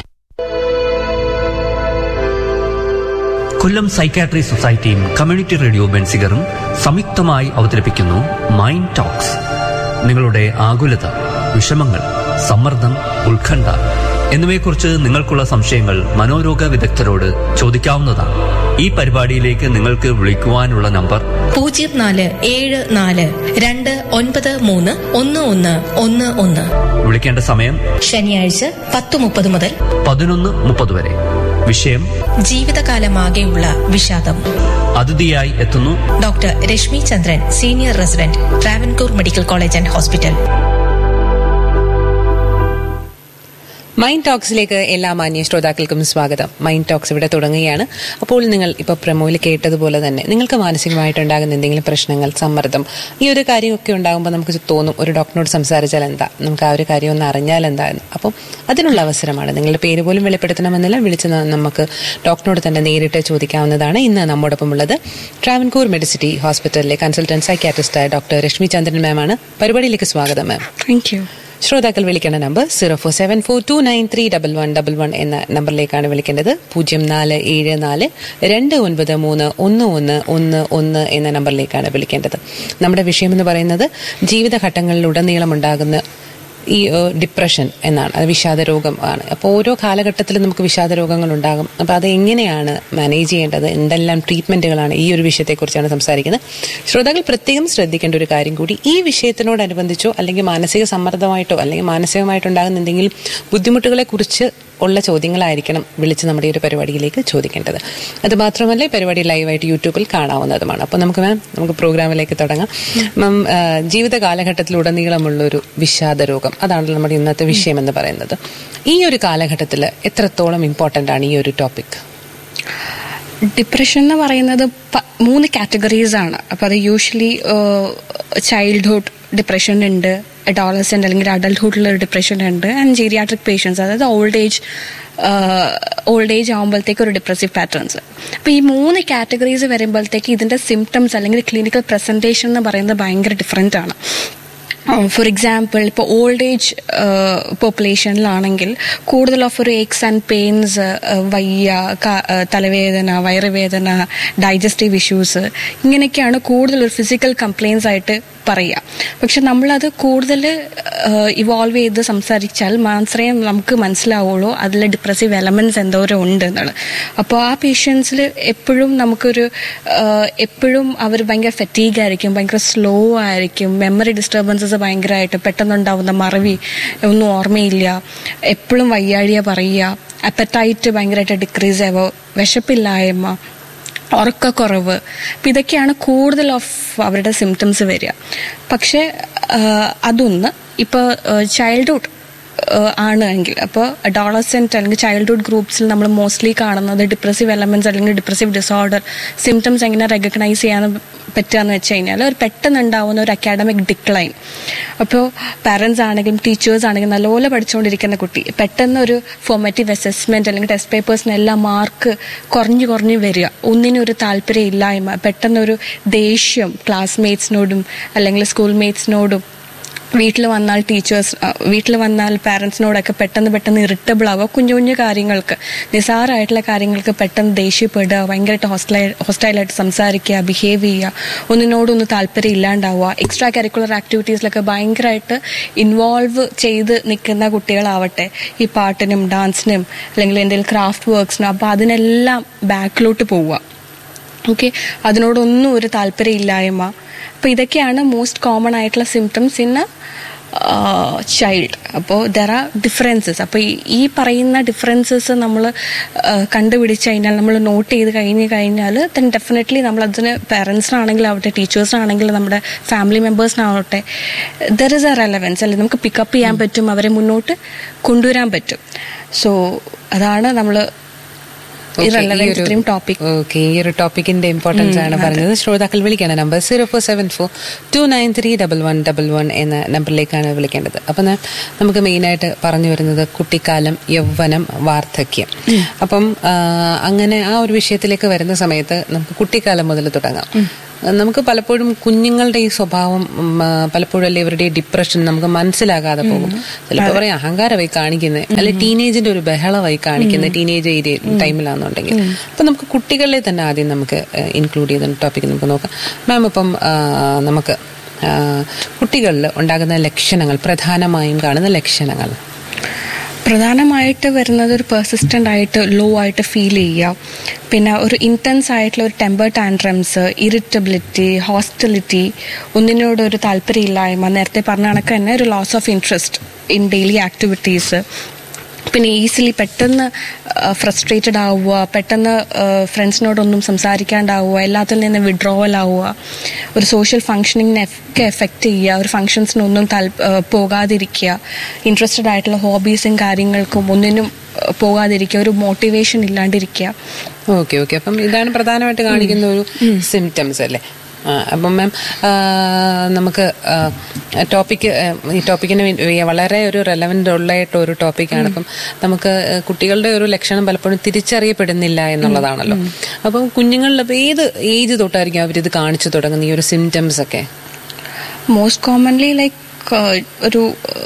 Kollam psychiatry സൊസൈറ്റിയും കമ്മ്യൂണിറ്റി റേഡിയോ ബെൻസിഗറും സംയുക്തമായി അവതരിപ്പിക്കുന്നു മൈൻഡ് ടോക്സ് നിങ്ങളുടെ ആകുലത വിഷമങ്ങൾ സമ്മർദ്ദം ഉത്കണ്ഠ എന്നിവയെക്കുറിച്ച് നിങ്ങൾക്കുള്ള സംശയങ്ങൾ മനോരോഗ വിദഗ്ധരോട് ചോദിക്കാവുന്നതാണ് ഈ പരിപാടിയിലേക്ക് നിങ്ങൾക്ക് വിളിക്കുവാനുള്ള നമ്പർ പൂജ്യം നാല് ഏഴ് നാല് രണ്ട് ഒൻപത് മൂന്ന് ഒന്ന് ഒന്ന് ഒന്ന് ഒന്ന് വിളിക്കേണ്ട സമയം ശനിയാഴ്ച പത്ത് മുപ്പത് മുതൽ പതിനൊന്ന് മുപ്പത് വരെ വിഷയം ജീവിതകാലമാകെയുള്ള വിഷാദം അതിഥിയായി എത്തുന്നു doctor Rashmi Chandran senior resident Travancore medical college and hospital mind ടോക്സിലേക്ക് എല്ലാ മാന്യ ശ്രോതാക്കൾക്കും സ്വാഗതം മൈൻഡ് ടോക്സ് ഇവിടെ തുടങ്ങുകയാണ് അപ്പോൾ നിങ്ങൾ ഇപ്പോൾ പ്രമോയിൽ കേട്ടതുപോലെ തന്നെ നിങ്ങൾക്ക് മാനസികമായിട്ടുണ്ടാകുന്ന എന്തെങ്കിലും പ്രശ്നങ്ങൾ സമ്മർദ്ദം ഈ ഒരു കാര്യമൊക്കെ ഉണ്ടാകുമ്പോൾ നമുക്ക് തോന്നും ഒരു ഡോക്ടറിനോട് സംസാരിച്ചാൽ എന്താ നമുക്ക് ആ ഒരു കാര്യം ഒന്ന് അറിഞ്ഞാൽ എന്താ എന്ന് അപ്പം അതിനുള്ള അവസരമാണ് നിങ്ങളുടെ പേര് പോലും വെളിപ്പെടുത്തണമെന്നില്ല വിളിച്ച് ന- നമുക്ക് ഡോക്ടറിനോട് തന്നെ നേരിട്ട് ചോദിക്കാവുന്നതാണ് ഇന്ന് നമ്മോടൊപ്പം ഉള്ളത് ട്രാവൻകൂർ മെഡിസിറ്റി ഹോസ്പിറ്റലിലെ കൺസൾട്ടന്റ് സൈക്യാട്രിസ്റ്റായ ഡോക്ടർ രശ്മി ചന്ദ്രൻ മാമാണ് പരിപാടിയിലേക്ക് സ്വാഗതം മാം താങ്ക് യു ശ്രോതാക്കൾ വിളിക്കേണ്ട number zero four seven four two nine three double one double one എന്ന നമ്പറിലേക്കാണ് വിളിക്കേണ്ടത് പൂജ്യം നാല് ഏഴ് നാല് രണ്ട് ഒൻപത് മൂന്ന് ഒന്ന് ഒന്ന് ഒന്ന് ഒന്ന് എന്ന നമ്പറിലേക്കാണ് വിളിക്കേണ്ടത് നമ്മുടെ വിഷയം എന്ന് പറയുന്നത് ജീവിതഘട്ടങ്ങളിലുടനീളം ഉണ്ടാകുന്ന ഈ ഏഹ്, ഡിപ്രഷൻ എന്നാണ് അത് വിഷാദ രോഗം ആണ് അപ്പോൾ ഓരോ കാലഘട്ടത്തിലും നമുക്ക് വിഷാദ രോഗങ്ങൾ ഉണ്ടാകും അപ്പോൾ അത് എങ്ങനെയാണ് മാനേജ് ചെയ്യേണ്ടത് എന്തെല്ലാം ട്രീറ്റ്മെന്റുകളാണ് ഈ ഒരു വിഷയത്തെക്കുറിച്ചാണ് സംസാരിക്കുന്നത് ശ്രോതാക്കൾ പ്രത്യേകം ശ്രദ്ധിക്കേണ്ട ഒരു കാര്യം കൂടി ഈ വിഷയത്തിനോടനുബന്ധിച്ചോ അല്ലെങ്കിൽ മാനസിക സമ്മർദ്ദമായിട്ടോ അല്ലെങ്കിൽ മാനസികമായിട്ടുണ്ടാകുന്ന എന്തെങ്കിലും ബുദ്ധിമുട്ടുകളെ കുറിച്ച് ഉള്ള ചോദ്യങ്ങളായിരിക്കണം വിളിച്ച് നമ്മുടെ ഈ ഒരു പരിപാടിയിലേക്ക് ചോദിക്കേണ്ടത് അത് മാത്രമല്ല ഈ പരിപാടി ലൈവായിട്ട് യൂട്യൂബിൽ കാണാവുന്നതുമാണ് അപ്പോൾ നമുക്ക് മാം നമുക്ക് പ്രോഗ്രാമിലേക്ക് തുടങ്ങാം മാം ആ, ജീവിത കാലഘട്ടത്തിലുടനീളമുള്ളൊരു വിഷാദ രോഗം അതാണല്ലോ നമ്മുടെ ഇന്നത്തെ വിഷയം എന്ന് പറയുന്നത് ഈ ഒരു കാലഘട്ടത്തിൽ എത്രത്തോളം ഇമ്പോർട്ടൻ്റ് ആണ് ഈ ഒരു ടോപ്പിക് ഡിപ്രഷൻ എന്ന് പറയുന്നത് പ- മൂന്ന് കാറ്റഗറീസ് ആണ് അപ്പോൾ അത് യൂഷ്വലി ചൈൽഡ്ഹുഡ് ഡിപ്രഷൻ ഉണ്ട് അഡോളസെന്റ് അല്ലെങ്കിൽ അഡൽട്ട്ഹുഡിൽ ഡിപ്രഷൻ ഉണ്ട് ആൻഡ് ജീരിയാട്രിക് പേഷ്യൻസ് അതായത് ഓൾഡ് ഏജ് ഓൾഡ് ഏജ് ആകുമ്പോഴത്തേക്ക് ഒരു ഡിപ്രസീവ് പാറ്റേൺസ് അപ്പോൾ ഈ മൂന്ന് കാറ്റഗറീസ് വരുമ്പോഴത്തേക്ക് ഇതിന്റെ സിംറ്റംസ് അല്ലെങ്കിൽ ക്ലിനിക്കൽ പ്രസന്റേഷൻ എന്ന് പറയുന്നത് ഭയങ്കര ഡിഫറെൻ്റ് ആണ് ഫോർ എക്സാമ്പിൾ ഇപ്പോൾ ഓൾഡ് ഏജ് പോപ്പുലേഷനിലാണെങ്കിൽ കൂടുതൽ ഓഫ് ഒരു എക്സ് ആൻഡ് പെയിൻസ് വയ്യ ക- ആ, തലവേദന വയറുവേദന ഡൈജസ്റ്റീവ് ഇഷ്യൂസ് ഇങ്ങനെയൊക്കെയാണ് കൂടുതൽ ഒരു ഫിസിക്കൽ കംപ്ലയിൻസ് ആയിട്ട് പറയുക പക്ഷെ നമ്മളത് കൂടുതൽ ഇവോൾവ് ചെയ്ത് സംസാരിച്ചാൽ മാത്രമേ നമുക്ക് മനസ്സിലാവുള്ളൂ അതിൽ ഡിപ്രസീവ് എലമെന്റ്സ് എന്തോരം ഉണ്ട് എന്നുള്ളത് അപ്പോൾ ആ പേഷ്യൻസിൽ എപ്പോഴും നമുക്കൊരു ആഹ്, എപ്പോഴും അവർ ഭയങ്കര ഫെറ്റീഗ് ആയിരിക്കും ഭയങ്കര സ്ലോ ആയിരിക്കും മെമ്മറി ഡിസ്റ്റർബൻസസ് ഭയങ്കരമായിട്ട് പെട്ടെന്നുണ്ടാവുന്ന മറവി ഒന്നും ഓർമ്മയില്ല എപ്പോഴും വയ്യാഴിയ പറയുക അപ്പറ്റൈറ്റ് ഭയങ്കരമായിട്ട് ഡിക്രീസ് ആവുക വിശപ്പില്ലായ്മ ഉറക്കക്കുറവ് അപ്പം ഇതൊക്കെയാണ് കൂടുതൽ ഓഫ് അവരുടെ സിംറ്റംസ് വരിക പക്ഷേ ആഹ്, അതൊന്ന് ഇപ്പോൾ ചൈൽഡ്ഹുഡ് ആണ് എങ്കിൽ അപ്പോൾ അഡോളസെന്റ് അല്ലെങ്കിൽ ചൈൽഡ്ഹുഡ് ഗ്രൂപ്പ്സിൽ നമ്മൾ മോസ്റ്റ്ലി കാണുന്നത് ഡിപ്രസീവ് എലമെന്റ്സ് അല്ലെങ്കിൽ ഡിപ്രസീവ് ഡിസോർഡർ സിംറ്റംസ് എങ്ങനെ റെക്കഗ്നൈസ് ചെയ്യാന്ന് പറ്റുകയെന്ന് വെച്ച് കഴിഞ്ഞാൽ ഒരു പെട്ടെന്ന് ഉണ്ടാവുന്ന ഒരു അക്കാഡമിക് ഡിക്ലൈൻ അപ്പോൾ പാരൻസ് ആണെങ്കിലും ടീച്ചേഴ്സ് ആണെങ്കിലും നല്ലപോലെ പഠിച്ചുകൊണ്ടിരിക്കുന്ന കുട്ടി പെട്ടെന്ന് ഒരു ഫോർമാറ്റീവ് അസസ്മെന്റ് അല്ലെങ്കിൽ ടെസ്റ്റ് പേപ്പേഴ്സിനെല്ലാം മാർക്ക് കുറഞ്ഞു കുറഞ്ഞു വരിക ഒന്നിനും ഒരു താല്പര്യം ഇല്ലായ്മ പെട്ടെന്നൊരു ദേഷ്യം ക്ലാസ്മേറ്റ്സിനോടും അല്ലെങ്കിൽ സ്കൂൾ മേറ്റ്സിനോടും വീട്ടിൽ വന്നാൽ ടീച്ചേഴ്സ് വീട്ടിൽ വന്നാൽ പാരൻസിനോടൊക്കെ പെട്ടെന്ന് പെട്ടെന്ന് ഇറിറ്റബിൾ ആവുക കുഞ്ഞു കുഞ്ഞു കാര്യങ്ങൾക്ക് നിസാരമായിട്ടുള്ള കാര്യങ്ങൾക്ക് പെട്ടെന്ന് ദേഷ്യപ്പെടുക ഭയങ്കരമായിട്ട് ഹോസ്റ്റലൈ ഹോസ്റ്റൈലായിട്ട് സംസാരിക്കുക ബിഹേവ് ചെയ്യുക ഒന്നിനോടൊന്ന് താല്പര്യം ഇല്ലാണ്ടാവുക എക്സ്ട്രാ കരിക്കുലർ ആക്ടിവിറ്റീസിലൊക്കെ ഭയങ്കരമായിട്ട് ഇൻവോൾവ് ചെയ്ത് നിൽക്കുന്ന കുട്ടികളാവട്ടെ ഈ പാട്ടിനും ഡാൻസിനും അല്ലെങ്കിൽ എന്തെങ്കിലും ക്രാഫ്റ്റ് വർക്ക്സിനും അപ്പോൾ അതിനെല്ലാം ബാക്കിലോട്ട് പോവുക ഓക്കെ അതിനോടൊന്നും ഒരു താല്പര്യമില്ലായ്മ അപ്പോൾ ഇതൊക്കെയാണ് മോസ്റ്റ് കോമൺ ആയിട്ടുള്ള സിംറ്റംസ് ഇൻ ചൈൽഡ് അപ്പോൾ ദർ ആർ ഡിഫറൻസസ് അപ്പോൾ ഈ പറയുന്ന ഡിഫറൻസസ് നമ്മൾ കണ്ടുപിടിച്ച് കഴിഞ്ഞാൽ നമ്മൾ നോട്ട് ചെയ്ത് കഴിഞ്ഞ് കഴിഞ്ഞാൽ ദെൻ ഡെഫിനറ്റ്ലി നമ്മൾ അതിന് പാരൻസിനാണെങ്കിലും ആവട്ടെ ടീച്ചേഴ്സിനാണെങ്കിലും നമ്മുടെ ഫാമിലി മെമ്പേഴ്സിനാവട്ടെ ദർ ഇസ് എ റെലവൻസ് അല്ലെ നമുക്ക് പിക്കപ്പ് ചെയ്യാൻ പറ്റും അവരെ മുന്നോട്ട് കൊണ്ടുവരാൻ പറ്റും സോ അതാണ് നമ്മൾ irrelevant ഇത്രയും ടോപ്പിക് ഓക്കെ ഈ ഒരു ടോപ്പിക്കിന്റെ ഇമ്പോർട്ടൻസ് ആണ് പറഞ്ഞത് ശ്രോതാക്കൾ വിളിക്കേണ്ട number zero four seven four two nine three double one double one എന്ന നമ്പറിലേക്കാണ് വിളിക്കേണ്ടത് അപ്പം ന- നമുക്ക് മെയിനായിട്ട് പറഞ്ഞു വരുന്നത് കുട്ടിക്കാലം യൗവനം വാർദ്ധക്യം അപ്പം ആ, അങ്ങനെ ആ ഒരു വിഷയത്തിലേക്ക് വരുന്ന സമയത്ത് നമുക്ക് കുട്ടിക്കാലം മുതൽ തുടങ്ങാം നമുക്ക് പലപ്പോഴും കുഞ്ഞുങ്ങളുടെ ഈ സ്വഭാവം ഉം, ആ, പലപ്പോഴും അല്ലെ ഇവരുടെ ഈ ഡിപ്രഷൻ നമുക്ക് മനസ്സിലാകാതെ പോകും ചിലപ്പോൾ പറയാം അഹങ്കാരമായി കാണിക്കുന്നത് അല്ലെ ടീനേജിന്റെ ഒരു ബഹളമായി കാണിക്കുന്ന ടീനേജ് ഏരിയ ടൈമിലാണെന്നുണ്ടെങ്കിൽ അപ്പൊ നമുക്ക് കുട്ടികളെ തന്നെ ആദ്യം നമുക്ക് ഇൻക്ലൂഡ് ചെയ്ത ടോപ്പിക് നമുക്ക് നോക്കാം മാം ഇപ്പം ആ, നമുക്ക് ആ, കുട്ടികളിൽ ഉണ്ടാകുന്ന ലക്ഷണങ്ങൾ പ്രധാനമായും കാണുന്ന ലക്ഷണങ്ങൾ പ്രധാനമായിട്ട് വരുന്നത് ഒരു പെർസിസ്റ്റന്റ് ആയിട്ട് ലോ ആയിട്ട് ഫീൽ ചെയ്യുക പിന്നെ ഒരു ഇന്റൻസ് ആയിട്ടുള്ള ഒരു ടെമ്പർ ടാൻഡ്രംസ് ഇറിറ്റബിലിറ്റി ഹോസ്റ്റലിറ്റി ഒന്നിനോട് ഒരു താല്പര്യമില്ലായ്മ നേരത്തെ പറഞ്ഞ കണക്ക് തന്നെ ഒരു loss of interest in daily activities പിന്നെ ഈസിലി പെട്ടെന്ന് ഫ്രസ്ട്രേറ്റഡ് ആവുക പെട്ടെന്ന് ഫ്രണ്ട്സിനോടൊന്നും സംസാരിക്കാണ്ടാവുക എല്ലാത്തിൽ നിന്ന് വിഡ്രോവൽ ആവുക ഒരു സോഷ്യൽ ഫങ്ഷനിങ്ങിനെ ഒക്കെ എഫക്റ്റ് ചെയ്യുക ഒരു ഫങ്ഷൻസിനൊന്നും താൽ പോകാതിരിക്കുക ഇൻട്രസ്റ്റഡ് ആയിട്ടുള്ള ഹോബീസും കാര്യങ്ങൾക്കും ഒന്നിനും ഏഹ്, പോകാതിരിക്കുക ഒരു മോട്ടിവേഷൻ ഇല്ലാണ്ടിരിക്കുക ഓക്കെ ഓക്കെ അപ്പം ഇതാണ് പ്രധാനമായിട്ട് കാണിക്കുന്ന ഒരു സിംറ്റംസ് അല്ലേ ആ, അപ്പം മാം നമുക്ക് ടോപ്പിക്ക് ഈ ടോപ്പിക്കിന് വേ- വളരെ ഒരു റെലവൻ്റ് ഉള്ളായിട്ട് ഒരു ടോപ്പിക്കാണ് അപ്പം നമുക്ക് ആ, കുട്ടികളുടെ ഒരു ലക്ഷണം പലപ്പോഴും തിരിച്ചറിയപ്പെടുന്നില്ല എന്നുള്ളതാണല്ലോ അപ്പം കുഞ്ഞുങ്ങളിൽ ഇപ്പം ഏത് ഏജ് തൊട്ടായിരിക്കും അവരിത് കാണിച്ചു തുടങ്ങുന്ന ഈ ഒരു സിംറ്റംസ് ഒക്കെ മോസ്റ്റ് കോമൺലി ലൈക്ക് ഒരു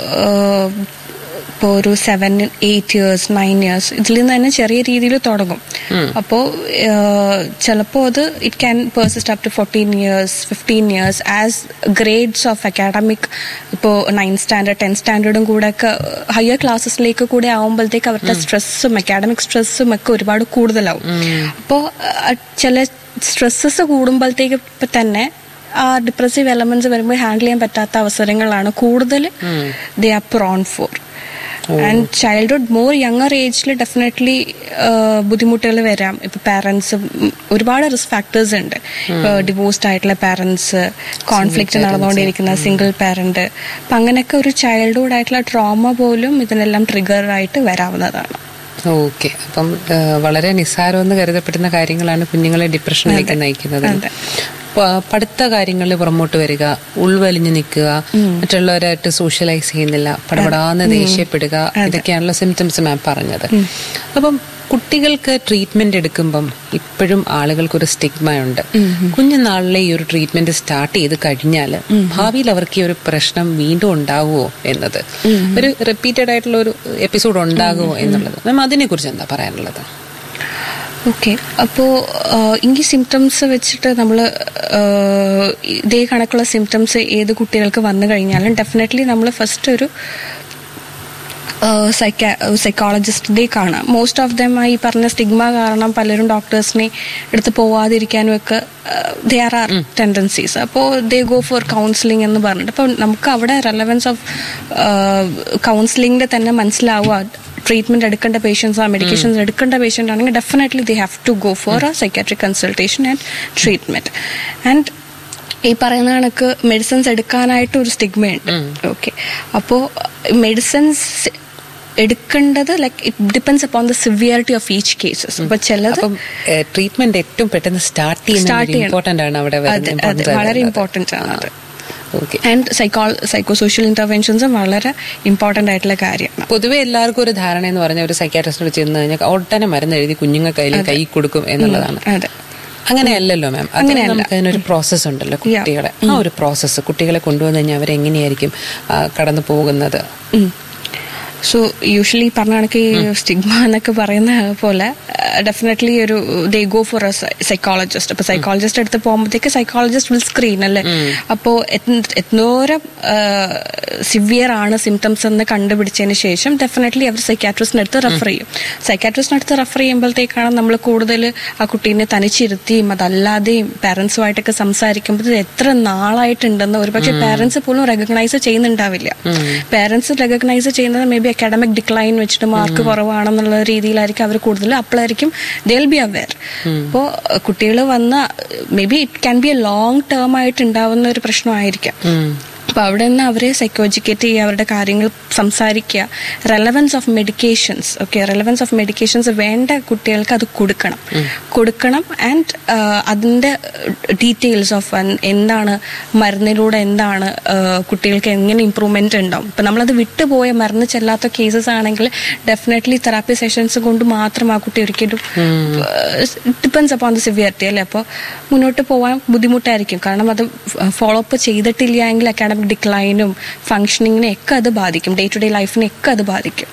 ഇപ്പോൾ ഒരു seven eight years nine years ഇതിൽ നിന്ന് തന്നെ ചെറിയ രീതിയിൽ തുടങ്ങും അപ്പോൾ ചിലപ്പോൾ അത് it can persist up to fourteen years fifteen years as grades of academic ഇപ്പോൾ നയൻത് സ്റ്റാൻഡേർഡ് ടെൻത്ത് സ്റ്റാൻഡേർഡും കൂടെ ഒക്കെ ഹയർ ക്ലാസ്സസിലേക്ക് കൂടെ ആവുമ്പോഴത്തേക്ക് അവരുടെ സ്ട്രെസ്സും അക്കാഡമിക് സ്ട്രെസ്സും ഒക്കെ ഒരുപാട് കൂടുതലാവും അപ്പോൾ ചില സ്ട്രെസ്സസ് കൂടുമ്പോഴത്തേക്ക് ഇപ്പം തന്നെ ആ ഡിപ്രസീവ് എലമെന്റ്സ് വരുമ്പോൾ ഹാൻഡിൽ ചെയ്യാൻ പറ്റാത്ത അവസരങ്ങളാണ് കൂടുതൽ they are prone for and childhood more younger ഏജിൽ ഡെഫിനറ്റ്ലി ബുദ്ധിമുട്ടുകൾ വരാം ഇപ്പൊ പാരന്റ്സ് ഒരുപാട് റിസ്ക് ഫാക്ടേഴ്സ് ഉണ്ട് ഇപ്പോൾ ഡിവോഴ്സ്ഡ് ആയിട്ടുള്ള പാരന്റ്സ് കോൺഫ്ലിക്റ്റ് നടന്നുകൊണ്ടിരിക്കുന്ന സിംഗിൾ പാരന്റ് അപ്പൊ അങ്ങനെയൊക്കെ ഒരു ചൈൽഡ്ഹുഡ് ആയിട്ടുള്ള ട്രോമ പോലും ഇതിനെല്ലാം ട്രിഗർ ആയിട്ട് വരാവുന്നതാണ് ഓക്കെ അപ്പം ആ, വളരെ നിസ്സാരമെന്ന് കരുതപ്പെടുന്ന കാര്യങ്ങളാണ് കുഞ്ഞുങ്ങളെ ഡിപ്രഷനിലേക്ക് നയിക്കുന്നത് പ- പഠിത്ത കാര്യങ്ങളിൽ പുറമോട്ട് വരിക ഉൾവലിഞ്ഞു നിൽക്കുക മറ്റുള്ളവരായിട്ട് സോഷ്യലൈസ് ചെയ്യുന്നില്ല പടപടാന്ന് ദേഷ്യപ്പെടുക ഇതൊക്കെയാണല്ലോ സിംറ്റംസ് മാം പറഞ്ഞത് അപ്പം കുട്ടികൾക്ക് ട്രീറ്റ്മെന്റ് എടുക്കുമ്പം ഇപ്പോഴും ആളുകൾക്കൊരു സ്റ്റിഗ്മയുണ്ട് കുഞ്ഞുനാളിലെ ഈ ഒരു ട്രീറ്റ്മെന്റ് സ്റ്റാർട്ട് ചെയ്ത് കഴിഞ്ഞാൽ ഭാവിയിൽ അവർക്ക് ഈ ഒരു പ്രശ്നം വീണ്ടും ഉണ്ടാകുമോ എന്നത് ഒരു റിപ്പീറ്റഡ് ആയിട്ടുള്ള ഒരു എപ്പിസോഡ് ഉണ്ടാകുമോ എന്നുള്ളത് മാം അതിനെ കുറിച്ച് എന്താ പറയാനുള്ളത് ഓക്കെ അപ്പോൾ ഈ സിംറ്റംസ് വെച്ചിട്ട് നമ്മൾ ഇതേ കണക്കുള്ള സിംറ്റംസ് ഏത് കുട്ടികൾക്ക് വന്നു കഴിഞ്ഞാലും ഡെഫിനറ്റ്ലി നമ്മൾ ഫസ്റ്റ് ഒരു സൈക്കോളജിസ്റ്റിനെ കാണാം മോസ്റ്റ് ഓഫ് ദം ഈ പറഞ്ഞ സ്റ്റിഗ്മ കാരണം പലരും ഡോക്ടേഴ്സിനെ എടുത്ത് പോവാതിരിക്കാനും ഒക്കെ ദേ ആർ ആർ ടെൻഡൻസീസ് അപ്പോൾ ദേ ഗോ ഫോർ കൗൺസിലിംഗ് എന്ന് പറഞ്ഞിട്ട് അപ്പോൾ നമുക്ക് അവിടെ റെലവൻസ് ഓഫ് കൗൺസിലിംഗിന്റെ തന്നെ മനസ്സിലാവുക ട്രീറ്റ്മെന്റ് എടുക്കേണ്ട പേഷ്യൻസ് ആ മെഡിക്കേഷൻസ് എടുക്കേണ്ട പേഷ്യൻ്റ് ആണെങ്കിൽ definitely they have to go for a psychiatric consultation and treatment and ഈ പറയുന്ന കണക്ക് മെഡിസിൻസ് എടുക്കാനായിട്ട് ഒരു സ്റ്റിഗ്മയുണ്ട് ഓക്കെ അപ്പോൾ മെഡിസിൻസ് എടുക്കേണ്ടത് like it depends upon the severity of each cases അപ്പൊ ചിലത് അപ്പം ട്രീറ്റ്മെന്റ് ഏറ്റവും പെട്ടെന്ന് സ്റ്റാർട്ട് Start ചെയ്യുന്ന ചെയ്യണം. ഇമ്പോർട്ടന്റ് ആണ് അവിടെ അതെ, വരുന്നത് അതെ, important വളരെ ആയിട്ടുള്ളത്. ഇമ്പോർട്ടന്റ് ആണ് അത് okay and psycho psychosocial ഇന്റർവെൻഷൻസും വളരെ ഇമ്പോർട്ടന്റ് ആയിട്ടുള്ള കാര്യമാണ് പൊതുവെ എല്ലാവർക്കും ഒരു ധാരണ എന്ന് പറഞ്ഞ ഒരു സൈക്കാട്രിസ്റ്റിനോട് ചെന്ന് കഴിഞ്ഞാൽ ഉടനെ മരുന്ന് എഴുതി കുഞ്ഞുങ്ങൾ കയ്യിൽ കൈ കൊടുക്കും എന്നുള്ളതാണ് അതെ അങ്ങനെയല്ലല്ലോ മാം അത് അങ്ങനെയല്ല. നമുക്ക് അതിനൊരു പ്രോസസ്സ് ഉണ്ടല്ലോ കുട്ടികളെ ആ ഒരു പ്രോസസ്സ് കുട്ടികളെ കൊണ്ടുവന്നു കഴിഞ്ഞാൽ അവരെങ്ങനെയായിരിക്കും ആ, കടന്നു പോകുന്നത് സോ യൂഷ്വലി പറഞ്ഞ കണക്ക് സ്റ്റിഗ്മ എന്നൊക്കെ പറയുന്ന പോലെ ഡെഫിനറ്റ്ലി ഒരു they go for a psychologist അപ്പൊ സൈക്കോളജിസ്റ്റ് അടുത്ത് പോകുമ്പോഴത്തേക്ക് സൈക്കോളജിസ്റ്റ് വിൽ സ്ക്രീൻ അല്ലേ അപ്പോ എത്നോരം സിവിയർ ആണ് സിംറ്റംസ് എന്ന് കണ്ടുപിടിച്ചതിന് ശേഷം ഡെഫിനറ്റ്ലി അവർ സൈക്കാട്രിസ്റ്റിന് അടുത്ത് റെഫർ ചെയ്യും സൈക്കാട്രിസ്റ്റിന് അടുത്ത് റെഫർ ചെയ്യുമ്പോഴത്തേക്കാണ് നമ്മൾ കൂടുതൽ ആ കുട്ടീനെ തനിച്ചിരുത്തിയും അതല്ലാതെയും പാരന്റ്സുമായിട്ടൊക്കെ സംസാരിക്കുമ്പോൾ എത്ര നാളായിട്ടുണ്ടെന്ന് ഒരുപക്ഷെ പാരന്റ്സ് പോലും റെക്കഗ്നൈസ് ചെയ്യുന്നുണ്ടാവില്ല പാരന്റ്സ് റെക്കഗ്നൈസ് ചെയ്യുന്നത് മേ ബി അക്കാഡമിക് ഡിക്ലൈൻ വെച്ചിട്ട് മാർക്ക് കുറവാണെന്നുള്ള രീതിയിലായിരിക്കും അവർ കൂടുതൽ അപ്പോഴായിരിക്കും ദേ വിൽ ബി അവെയർ അപ്പോൾ കുട്ടികൾ വന്ന maybe it can be a long term ആയിട്ട് ഉണ്ടാവുന്ന ഒരു പ്രശ്നമായിരിക്കാം അപ്പൊ അവിടെ നിന്ന് അവരെ സൈക്കോ എഡ്യൂക്കേറ്റ് ചെയ്യുക അവരുടെ കാര്യങ്ങൾ സംസാരിക്കുക relevance of medications okay relevance of medications വേണ്ട കുട്ടികൾക്ക് അത് കൊടുക്കണം കൊടുക്കണം ആൻഡ് അതിന്റെ ഡീറ്റെയിൽസ് ഓഫ് എന്താണ് മരുന്നിലൂടെ എന്താണ് ആ, കുട്ടികൾക്ക് എങ്ങനെ ഇമ്പ്രൂവ്മെന്റ് ഉണ്ടാവും ഇപ്പൊ നമ്മളത് വിട്ടുപോയ മരുന്ന് ചെല്ലാത്ത കേസസ് ആണെങ്കിൽ ഡെഫിനറ്റ്ലി തെറാപ്പി സെഷൻസ് കൊണ്ട് മാത്രം ആ കുട്ടി ഒരിക്കലും ഡിപ്പെൻസ് അപ്പോൺ ദ സിവിയറിറ്റി അല്ലേ അപ്പോൾ മുന്നോട്ട് പോകാൻ ബുദ്ധിമുട്ടായിരിക്കും കാരണം അത് ഫോളോ അപ്പ് ചെയ്തിട്ടില്ല എങ്കിൽ അക്കാഡമിക് ഡിക്ലൈനും ഫങ്ഷനിങ്ങിനെ ഒക്കെ അത് ബാധിക്കും ഡേ ടു ഡേ ലൈഫിനെ ഒക്കെ അത് ബാധിക്കും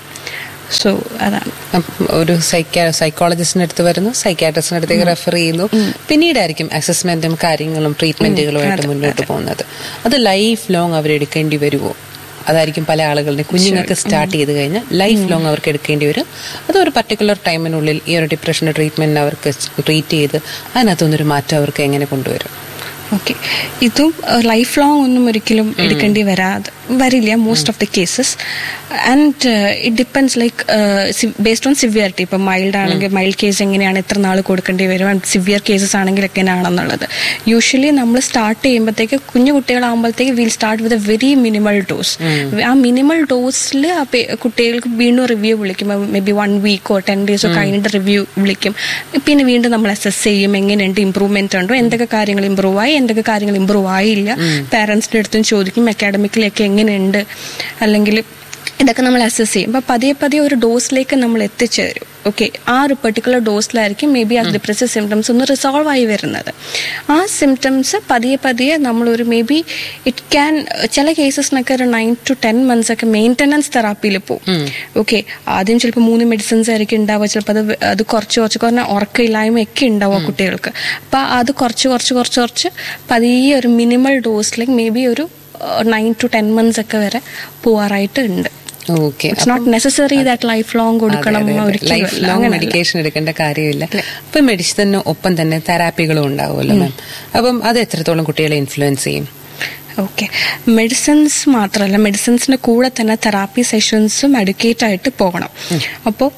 സോ അതാണ് അപ്പം ഒരു സൈക്കാ സൈക്കോളജിസ്റ്റിന്റെ അടുത്ത് വരുന്നു സൈക്കാട്രിസ്റ്റിന്റെ അടുത്തേക്ക് റെഫർ ചെയ്യുന്നു പിന്നീടായിരിക്കും അസസ്മെന്റും കാര്യങ്ങളും ട്രീറ്റ്മെന്റുകളുമായിട്ട് മുന്നോട്ട് പോകുന്നത് അത് ലൈഫ് ലോങ് അവർ എടുക്കേണ്ടി വരുമോ അതായിരിക്കും പല ആളുകളുടെ കുഞ്ഞുങ്ങൾക്ക് സ്റ്റാർട്ട് ചെയ്ത് കഴിഞ്ഞാൽ ലൈഫ് ലോങ് അവർക്ക് എടുക്കേണ്ടി വരും അത് ഒരു പർട്ടിക്കുലർ ടൈമിനുള്ളിൽ ഈ ഒരു ഡിപ്രഷന്റെ ട്രീറ്റ്മെന്റ് അവർക്ക് ട്രീറ്റ് ചെയ്ത് അതിനകത്തുനിന്നൊരു മാറ്റം അവർക്ക് എങ്ങനെ കൊണ്ടുവരും ഓക്കെ ഇതും ലൈഫ് ലോങ് ഒന്നും ഒരിക്കലും എടുക്കേണ്ടി വരാതെ വരില്ല most of the cases and it depends like based on severity ഇപ്പം മൈൽഡ് ആണെങ്കിൽ മൈൽഡ് കേസ് എങ്ങനെയാണ് എത്ര നാൾ കൊടുക്കേണ്ടി വരും ആൻഡ് സിവിയർ കേസസ് ആണെങ്കിൽ എങ്ങനെയാണെന്നുള്ളത് യൂഷ്വലി നമ്മൾ സ്റ്റാർട്ട് ചെയ്യുമ്പോഴത്തേക്ക് കുഞ്ഞു കുട്ടികളാകുമ്പോഴത്തേക്ക് will start with a very minimal dose ആ മിനിമൽ ഡോസിൽ ആ പേ- കുട്ടികൾക്ക് വീണ്ടും റിവ്യൂ വിളിക്കും മേ ബി വൺ വീക്കോ ടെൻ ഡേയ്സോ കഴിഞ്ഞിട്ട് റിവ്യൂ വിളിക്കും പിന്നെ വീണ്ടും നമ്മൾ അസസ് ചെയ്യും എങ്ങനെയുണ്ട് ഇമ്പ്രൂവ്മെന്റ് ഉണ്ടോ എന്തൊക്കെ കാര്യങ്ങൾ ഇമ്പ്രൂവ് ആയി എന്തൊക്കെ കാര്യങ്ങൾ ഇമ്പ്രൂവ് ആയില്ല പാരന്റ്സിന്റെ അടുത്തും ചോദിക്കും അക്കാഡമിക്കിലൊക്കെ എങ്ങനെയുണ്ട് അല്ലെങ്കിൽ ഇതൊക്കെ നമ്മൾ അസസ് ചെയ്യും അപ്പൊ പതിയെ പതിയെ ഒരു ഡോസിലേക്ക് നമ്മൾ എത്തിച്ചേരും ഓക്കെ ആ ഒരു പെർട്ടിക്കുലർ ഡോസിലായിരിക്കും മേ ബി ആ ഡിപ്രസീവ് സിംറ്റംസ് ഒന്ന് റിസോൾവ് ആയി വരുന്നത് ആ സിംറ്റംസ് പതിയെ പതിയെ നമ്മളൊരു മേ ബി ഇറ്റ് ക്യാൻ ചില കേസസിനൊക്കെ ഒരു നയൻ ടു ടെൻ മന്ത്സ് ഒക്കെ മെയിൻ്റനൻസ് തെറാപ്പിയിൽ പോകും ഓക്കെ ആദ്യം ചിലപ്പോൾ മൂന്ന് മെഡിസിൻസ് ആയിരിക്കും ഉണ്ടാവുക ചിലപ്പോൾ അത് വ- അത് കുറച്ച് കുറച്ച് കുറഞ്ഞ ഉറക്കമില്ലായ്മ ഒക്കെ ഉണ്ടാവുക കുട്ടികൾക്ക് അപ്പൊ അത് കുറച്ച് കുറച്ച് കുറച്ച് കുറച്ച് പതിയെ ഒരു മിനിമൽ ഡോസിലേക്ക് മേ ബി ഒരു നയൻ ടു ടെൻ മന്ത്സ് ഒക്കെ വരെ പോവാറായിട്ട് ഉണ്ട് okay it's not necessary that life long കൊടുക്കണം ലൈഫ് ഒരിക്കലും ലോങ് അങ്ങനെയല്ല. മെഡിക്കേഷൻ എടുക്കേണ്ട കാര്യമില്ല അപ്പൊ മെഡിസിന് ഒപ്പം തന്നെ തെറാപ്പികളും ഉണ്ടാവുമല്ലോ മാം അപ്പം അത് എത്രത്തോളം കുട്ടികളെ ഇൻഫ്ലുവൻസ് ചെയ്യും ഓക്കെ മെഡിസിൻസ് മാത്രമല്ല മെഡിസിൻസിന്റെ കൂടെ തന്നെ തെറാപ്പി സെഷൻസും എഡ്യൂക്കേറ്റ് ആയിട്ട് പോകണം അപ്പോൾ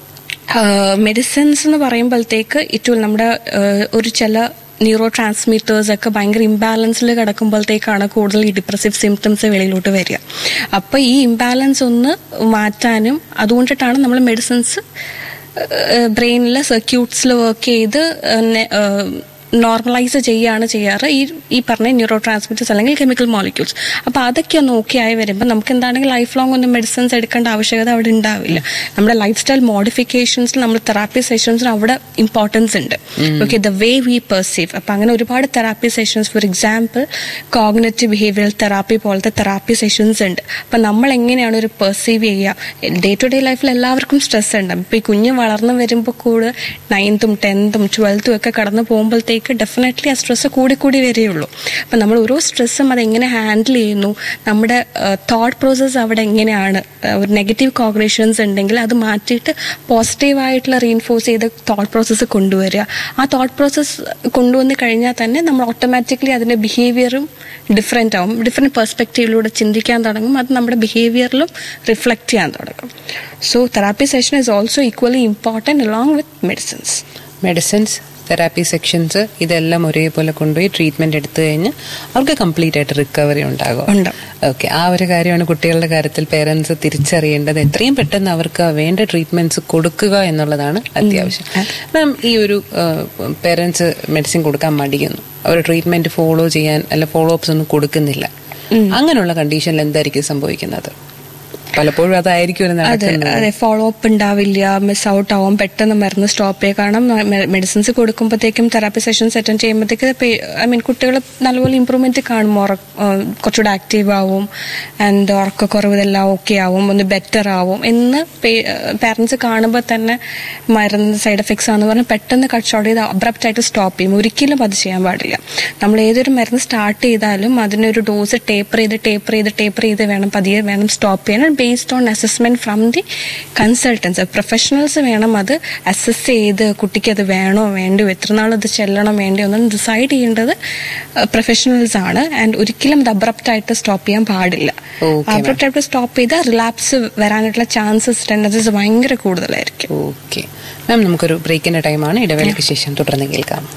മെഡിസിൻസ് എന്ന് പറയുമ്പോഴത്തേക്ക് ഏറ്റവും നമ്മുടെ ആ, ഒരു ചില ന്യൂറോ ട്രാൻസ്മിറ്റേഴ്സ് ഒക്കെ ഭയങ്കര ഇംബാലൻസിൽ കിടക്കുമ്പോഴത്തേക്കാണ് കൂടുതൽ ഈ ഡിപ്രസീവ് സിംറ്റംസ് വെളിയിലോട്ട് വരിക അപ്പോൾ ഈ ഇംബാലൻസ് ഒന്ന് മാറ്റാനും അതുകൊണ്ടിട്ടാണ് നമ്മൾ മെഡിസിൻസ് ബ്രെയിനിലെ സർക്യൂട്ട്സിൽ വർക്ക് ചെയ്ത് നോർമലൈസ് ചെയ്യുകയാണ് ചെയ്യാറ് ഈ ഈ പറഞ്ഞ ന്യൂറോ ട്രാൻസ്മിറ്റേഴ്സ് അല്ലെങ്കിൽ കെമിക്കൽ മോളിക്യൂൾസ് അപ്പോൾ അതൊക്കെ ഒന്ന് ഓക്കെ ആയി വരുമ്പോൾ നമുക്ക് എന്താണെങ്കിൽ ലൈഫ് ലോങ് ഒന്നും മെഡിസിൻസ് എടുക്കേണ്ട ആവശ്യകത അവിടെ ഉണ്ടാവില്ല നമ്മുടെ ലൈഫ് സ്റ്റൈൽ മോഡിഫിക്കേഷൻസിൽ നമ്മൾ തെറാപ്പി സെഷൻസിന് അവിടെ ഇമ്പോർട്ടൻസ് ഉണ്ട് okay the way we perceive അപ്പം അങ്ങനെ ഒരുപാട് therapy sessions for example cognitive behavioural therapy പോലത്തെ തെറാപ്പി സെഷൻസ് ഉണ്ട് അപ്പം നമ്മൾ എങ്ങനെയാണ് ഒരു പെർസീവ് ചെയ്യുക ഡേ ടു ഡേ ലൈഫിൽ എല്ലാവർക്കും സ്ട്രെസ് ഉണ്ട് ഇപ്പം ഈ കുഞ്ഞ് വളർന്നു വരുമ്പോൾ കൂടെ നയൻത്തും ടെൻത്തും ട്വൽത്തും ഒക്കെ കടന്നു പോകുമ്പോഴത്തേക്ക് ഡെഫിനറ്റ്ലി ആ സ്ട്രെസ് കൂടി കൂടി വരികയുള്ളൂ അപ്പം നമ്മൾ ഓരോ സ്ട്രെസ്സും അത് എങ്ങനെ ഹാൻഡിൽ ചെയ്യുന്നു നമ്മുടെ തോട്ട് പ്രോസസ്സ് അവിടെ എങ്ങനെയാണ് ആ, ഒരു നെഗറ്റീവ് കോഗ്നേഷൻസ് ഉണ്ടെങ്കിൽ അത് മാറ്റിയിട്ട് പോസിറ്റീവായിട്ടുള്ള റീൻഫോഴ്സ് ചെയ്ത തോട്ട് പ്രോസസ്സ് കൊണ്ടുവരിക ആ തോട്ട് പ്രോസസ്സ് കൊണ്ടുവന്ന് കഴിഞ്ഞാൽ തന്നെ നമ്മൾ ഓട്ടോമാറ്റിക്കലി അതിൻ്റെ ബിഹേവിയറും ഡിഫറെൻ്റ് ആവും ഡിഫറെൻറ്റ് പെർസ്പെക്റ്റീവിലൂടെ ചിന്തിക്കാൻ തുടങ്ങും അത് നമ്മുടെ ബിഹേവിയറിലും റിഫ്ലക്റ്റ് ചെയ്യാൻ തുടങ്ങും so therapy session is also equally important along with medicines medicines therapy sections ഇതെല്ലാം ഒരേപോലെ കൊണ്ടുപോയി ട്രീറ്റ്മെന്റ് എടുത്തു കഴിഞ്ഞ് അവർക്ക് കംപ്ലീറ്റ് ആയിട്ട് റിക്കവറി ഉണ്ടാകും ഓക്കെ ആ ഒരു കാര്യമാണ് കുട്ടികളുടെ കാര്യത്തിൽ പേരൻസ് തിരിച്ചറിയേണ്ടത് എത്രയും പെട്ടെന്ന് അവർക്ക് വേണ്ട ട്രീറ്റ്മെന്റ്സ് കൊടുക്കുക എന്നുള്ളതാണ് അത്യാവശ്യം മാം ഈ ഒരു പേരൻസ് മെഡിസിൻ കൊടുക്കാൻ മടിക്കുന്നു അവർ ട്രീറ്റ്മെന്റ് ഫോളോ ചെയ്യാൻ അല്ല ഫോളോ അപ്സ് ഒന്നും കൊടുക്കുന്നില്ല അങ്ങനെയുള്ള കണ്ടീഷനിൽ എന്തായിരിക്കും സംഭവിക്കുന്നത് പലപ്പോഴും അതായിരിക്കും അതെ നടക്കുന്നത് അതെ ഫോളോ അപ്പ് ഉണ്ടാവില്ല മിസ് ഔട്ട് ആവും പെട്ടെന്ന് മരുന്ന് സ്റ്റോപ്പ് ചെയ്യുക കാരണം മെഡിസിൻസ് കൊടുക്കുമ്പോഴത്തേക്കും തെറാപ്പി സെഷൻസ് അറ്റൻഡ് ചെയ്യുമ്പോഴത്തേക്ക് ഐ മീൻ കുട്ടികൾ നല്ലപോലെ ഇമ്പ്രൂവ്മെന്റ് കാണും ഉറ- ആ, കുറച്ചുകൂടെ ആക്റ്റീവ് ആവും ആൻഡ് ഉറക്കക്കുറവ് ഇതെല്ലാം ഓക്കെ ആവും ഒന്ന് ബെറ്റർ ആവും എന്ന് പാരന്റ്സ് കാണുമ്പോൾ തന്നെ മരുന്ന് സൈഡ് എഫക്ട്സ് ആണെന്ന് പറഞ്ഞാൽ പെട്ടെന്ന് കട്ട് ഷോട്ട് ചെയ്ത് അബ്രപ്റ്റ് ആയിട്ട് സ്റ്റോപ്പ് ചെയ്യും ഒരിക്കലും അത് ചെയ്യാൻ പാടില്ല നമ്മൾ ഏതൊരു മരുന്ന് സ്റ്റാർട്ട് ചെയ്താലും അതിനൊരു ഡോസ് ടേപ്പർ ചെയ്ത് ടേപ്പർ ചെയ്ത് ടേപ്പർ ചെയ്ത് വേണം പതിയെ വേണം സ്റ്റോപ്പ് ചെയ്യാൻ based on assessment from the consultants professionals വേണം അത് അസസ് ചെയ്ത് കുട്ടിക്ക് അത് വേണോ വേണ്ടോ എത്ര നാൾ അത് ചെല്ലണം വേണ്ടോ എന്ന് ഡിസൈഡ് ചെയ്യേണ്ടത് പ്രൊഫഷണൽസ് ആണ് ആൻഡ് ഒരിക്കലും അത് അബ്രപ്റ്റ് ആയിട്ട് സ്റ്റോപ്പ് ചെയ്യാൻ പാടില്ല അബ്രപ്റ്റ് ആയിട്ട് സ്റ്റോപ്പ് ചെയ്താൽ റിലാപ്സ് വരാനായിട്ടുള്ള ചാൻസസ് ടെൻഡൻസീസ് ഭയങ്കര കൂടുതലായിരിക്കും ഓക്കെ മാം നമുക്കൊരു ബ്രേക്കിന്റെ ടൈമാണ് ഇടവേളയ്ക്ക് ശേഷം തുടർന്ന് കേൾക്കാം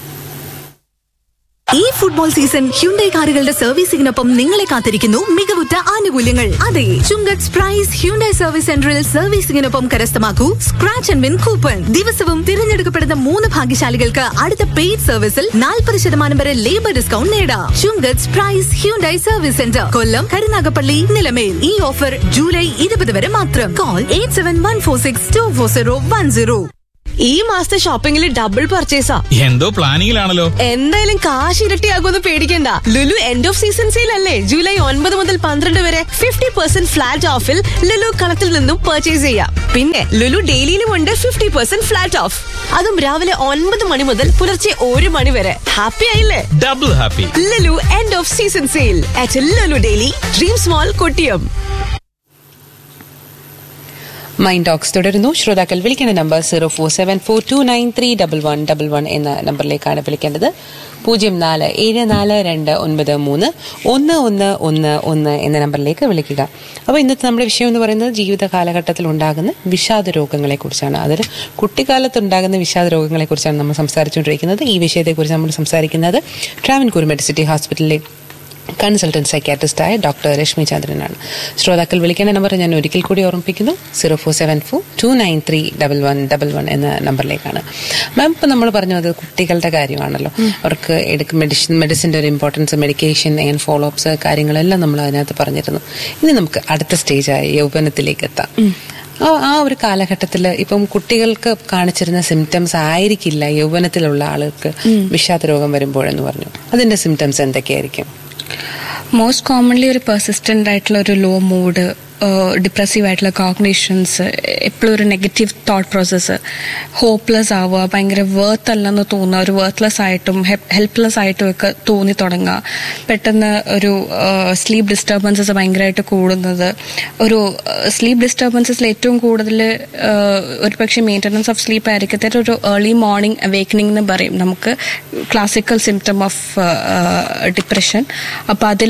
ഈ ഫുട്ബോൾ സീസൺ ഹ്യുണ്ടൈ കാറുകളുടെ സർവീസിംഗിനൊപ്പം നിങ്ങളെ കാത്തിരിക്കുന്നു മികവുറ്റ ആനുകൂല്യങ്ങൾ അതെ ചുങ്കത്ത് പ്രൈസ് ഹ്യുണ്ടൈ സർവീസ് സെന്ററിൽ സർവീസിംഗിനൊപ്പം കരസ്ഥമാക്കൂ സ്ക്രാച്ച് ആൻഡ് വിൻ കൂപ്പൺ ദിവസവും തിരഞ്ഞെടുക്കപ്പെടുന്ന മൂന്ന് ഭാഗ്യശാലികൾക്ക് അടുത്ത പെയ്ഡ് സർവീസിൽ നാൽപ്പത് ശതമാനം വരെ ലേബർ ഡിസ്കൗണ്ട് നേടാം Chungath price Hyundai service centre Kollam Karunagappally Nilamel ഈ ഓഫർ ജൂലൈ ഇരുപത് വരെ മാത്രം call eight seven one four six two four zero one zero ഈ മാസത്തെ ഷോപ്പിംഗിൽ ഡബിൾ പർച്ചേസാ എന്തോ പ്ലാനിങ്ങിലാണല്ലോ എന്തായാലും കാശ് ഇരട്ടിയാകുമെന്ന് പേടിക്കണ്ട Lulu end of season sale അല്ലേ ജൂലൈ ഒൻപത് മുതൽ പന്ത്രണ്ട് വരെ ഫിഫ്റ്റി പെർസെന്റ് ഫ്ലാറ്റ് ഓഫിൽ ലുലു കളത്തിൽ നിന്നും പർച്ചേസ് ചെയ്യാം പിന്നെ ലുലു ഡെയിലിയിലും ഉണ്ട് ഫിഫ്റ്റി പെർസെന്റ് ഫ്ലാറ്റ് ഓഫ് അതും രാവിലെ ഒൻപത് മണി മുതൽ പുലർച്ചെ ഒരു മണി വരെ ഹാപ്പി ആയില്ലേ double happy Lulu end of season sale at Lulu daily dream small Kottiyam mind talks തുടരുന്നു ശ്രോതാക്കൾ വിളിക്കേണ്ട number zero four seven four two nine three double one double one എന്ന നമ്പറിലേക്കാണ് വിളിക്കേണ്ടത് പൂജ്യം നാല് ഏഴ് നാല് രണ്ട് ഒൻപത് മൂന്ന് ഒന്ന് ഒന്ന് ഒന്ന് ഒന്ന് എന്ന നമ്പറിലേക്ക് വിളിക്കുക അപ്പോൾ ഇന്നത്തെ നമ്മുടെ വിഷയം എന്ന് പറയുന്നത് ജീവിത കാലഘട്ടത്തിൽ ഉണ്ടാകുന്ന വിഷാദ രോഗങ്ങളെ കുറിച്ചാണ് അതിൽ കുട്ടിക്കാലത്ത് ഉണ്ടാകുന്ന വിഷാദ രോഗങ്ങളെ കുറിച്ചാണ് നമ്മൾ സംസാരിച്ചുകൊണ്ടിരിക്കുന്നത് ഈ വിഷയത്തെക്കുറിച്ച് നമ്മൾ സംസാരിക്കുന്നത് ട്രാവൻകൂർ മെഡിസിറ്റി ഹോസ്പിറ്റലിലെ കൺസൾട്ടന്റ് സൈക്യാട്രിസ്റ്റായ ഡോക്ടർ രശ്മി ചന്ദ്രനാണ് ശ്രോതാക്കൾ വിളിക്കേണ്ട നമ്പർ ഞാൻ ഒരിക്കൽ കൂടി ഓർമ്മിപ്പിക്കുന്നു zero four seven four two nine three double one double one എന്ന നമ്പറിലേക്കാണ് മാം ഇപ്പം നമ്മൾ പറഞ്ഞു അത് കുട്ടികളുടെ കാര്യമാണല്ലോ അവർക്ക് എടുക്കും മെഡിസിൻ മെഡിസിൻ്റെ ഒരു importance medication and follow ups കാര്യങ്ങളെല്ലാം നമ്മൾ അതിനകത്ത് പറഞ്ഞിരുന്നു ഇനി നമുക്ക് അടുത്ത സ്റ്റേജായ യൗവനത്തിലേക്ക് എത്താം ആ ആ ഒരു കാലഘട്ടത്തിൽ ഇപ്പം കുട്ടികൾക്ക് കാണിച്ചിരുന്ന സിംറ്റംസ് ആയിരിക്കില്ല യൗവനത്തിലുള്ള ആളുകൾക്ക് വിഷാദ രോഗം വരുമ്പോഴെന്ന് പറഞ്ഞു അതിന്റെ സിംറ്റംസ് എന്തൊക്കെയായിരിക്കും മോസ്റ്റ് കോമൺലി ഒരു പെർസിസ്റ്റന്റ് ആയിട്ടുള്ള ഒരു ലോ മൂഡ് ഡിപ്രസീവ് ആയിട്ടുള്ള കോഗ്നേഷൻസ് എപ്പോഴും ഒരു നെഗറ്റീവ് തോട്ട് പ്രോസസ്സ് ഹോപ്പ്ലെസ് ആവുക ഭയങ്കര വേർത്ത് അല്ലെന്ന് തോന്നുക ഒരു വേർത്ത്ലെസ് ആയിട്ടും ഹെൽപ്ലെസ് ആയിട്ടും ഒക്കെ തോന്നി തുടങ്ങുക പെട്ടെന്ന് ഒരു സ്ലീപ്പ് ഡിസ്റ്റർബൻസസ് ഭയങ്കരമായിട്ട് കൂടുന്നത് ഒരു സ്ലീപ്പ് ഡിസ്റ്റർബൻസസിൽ ഏറ്റവും കൂടുതൽ ഒരു പക്ഷേ മെയിൻ്റനൻസ് ഓഫ് സ്ലീപ്പ് ആയിരിക്കത്തെ ഒരു ഏർലി മോർണിംഗ് അവേക്കനിങ് എന്ന് പറയും നമുക്ക് ക്ലാസിക്കൽ സിംറ്റം ഓഫ് ഡിപ്രഷൻ അപ്പോൾ അതിൽ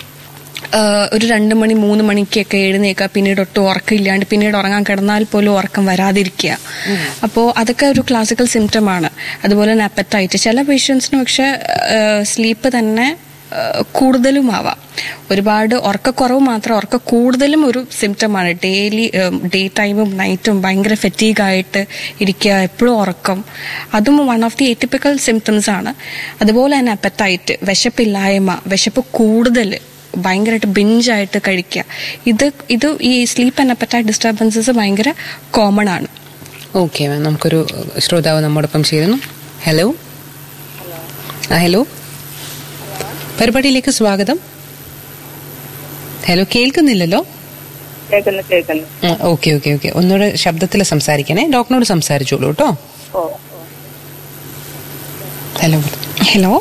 ഒരു രണ്ട് മണി മൂന്ന് മണിക്കൊക്കെ എഴുന്നേക്കുക പിന്നീട് ഒട്ടും ഉറക്കമില്ലാണ്ട് പിന്നീട് ഉറങ്ങാൻ കിടന്നാൽ പോലും ഉറക്കം വരാതിരിക്കുക അപ്പോൾ അതൊക്കെ ഒരു ക്ലാസിക്കൽ സിംറ്റം ആണ് അതുപോലെ തന്നെ അപ്പറ്റൈറ്റ് ചില പേഷ്യൻസിന് പക്ഷെ സ്ലീപ്പ് തന്നെ കൂടുതലുമാവാം ഒരുപാട് ഉറക്കക്കുറവ് മാത്രം ഉറക്ക കൂടുതലും ഒരു സിംറ്റമാണ് ഡെയിലി ഡേ ടൈമും നൈറ്റും ഭയങ്കര ഫെറ്റീഗായിട്ട് ഇരിക്കുക എപ്പോഴും ഉറക്കം അതും one of the atypical symptoms ആണ് അതുപോലെ തന്നെ അപ്പറ്റൈറ്റ് വിശപ്പില്ലായ്മ വിശപ്പ് കൂടുതൽ ഭയങ്കരമായിട്ട് ബിഞ്ചായിട്ട് കഴിക്കുക ഇത് ഇത് ഈ സ്ലീപ്പ് ആൻഡ് അപ്പറ്റൈറ്റ് ഡിസ്റ്റർബൻസസ് ഭയങ്കര കോമൺ ആണ് ഓക്കെ മാം നമുക്കൊരു ശ്രോതാവ് നമ്മോടൊപ്പം ചേരുന്നു ഹലോ ആ ഹലോ പരിപാടിയിലേക്ക് സ്വാഗതം ഹലോ കേൾക്കുന്നില്ലല്ലോ കേൾക്കുന്നു കേൾക്കുന്നു ഓക്കെ ഓക്കെ ഓക്കെ ഒന്നുകൂടെ ശബ്ദത്തിൽ സംസാരിക്കണേ ഡോക്ടറിനോട് സംസാരിച്ചോളൂ കേട്ടോ ഓ ഹലോ ഹലോ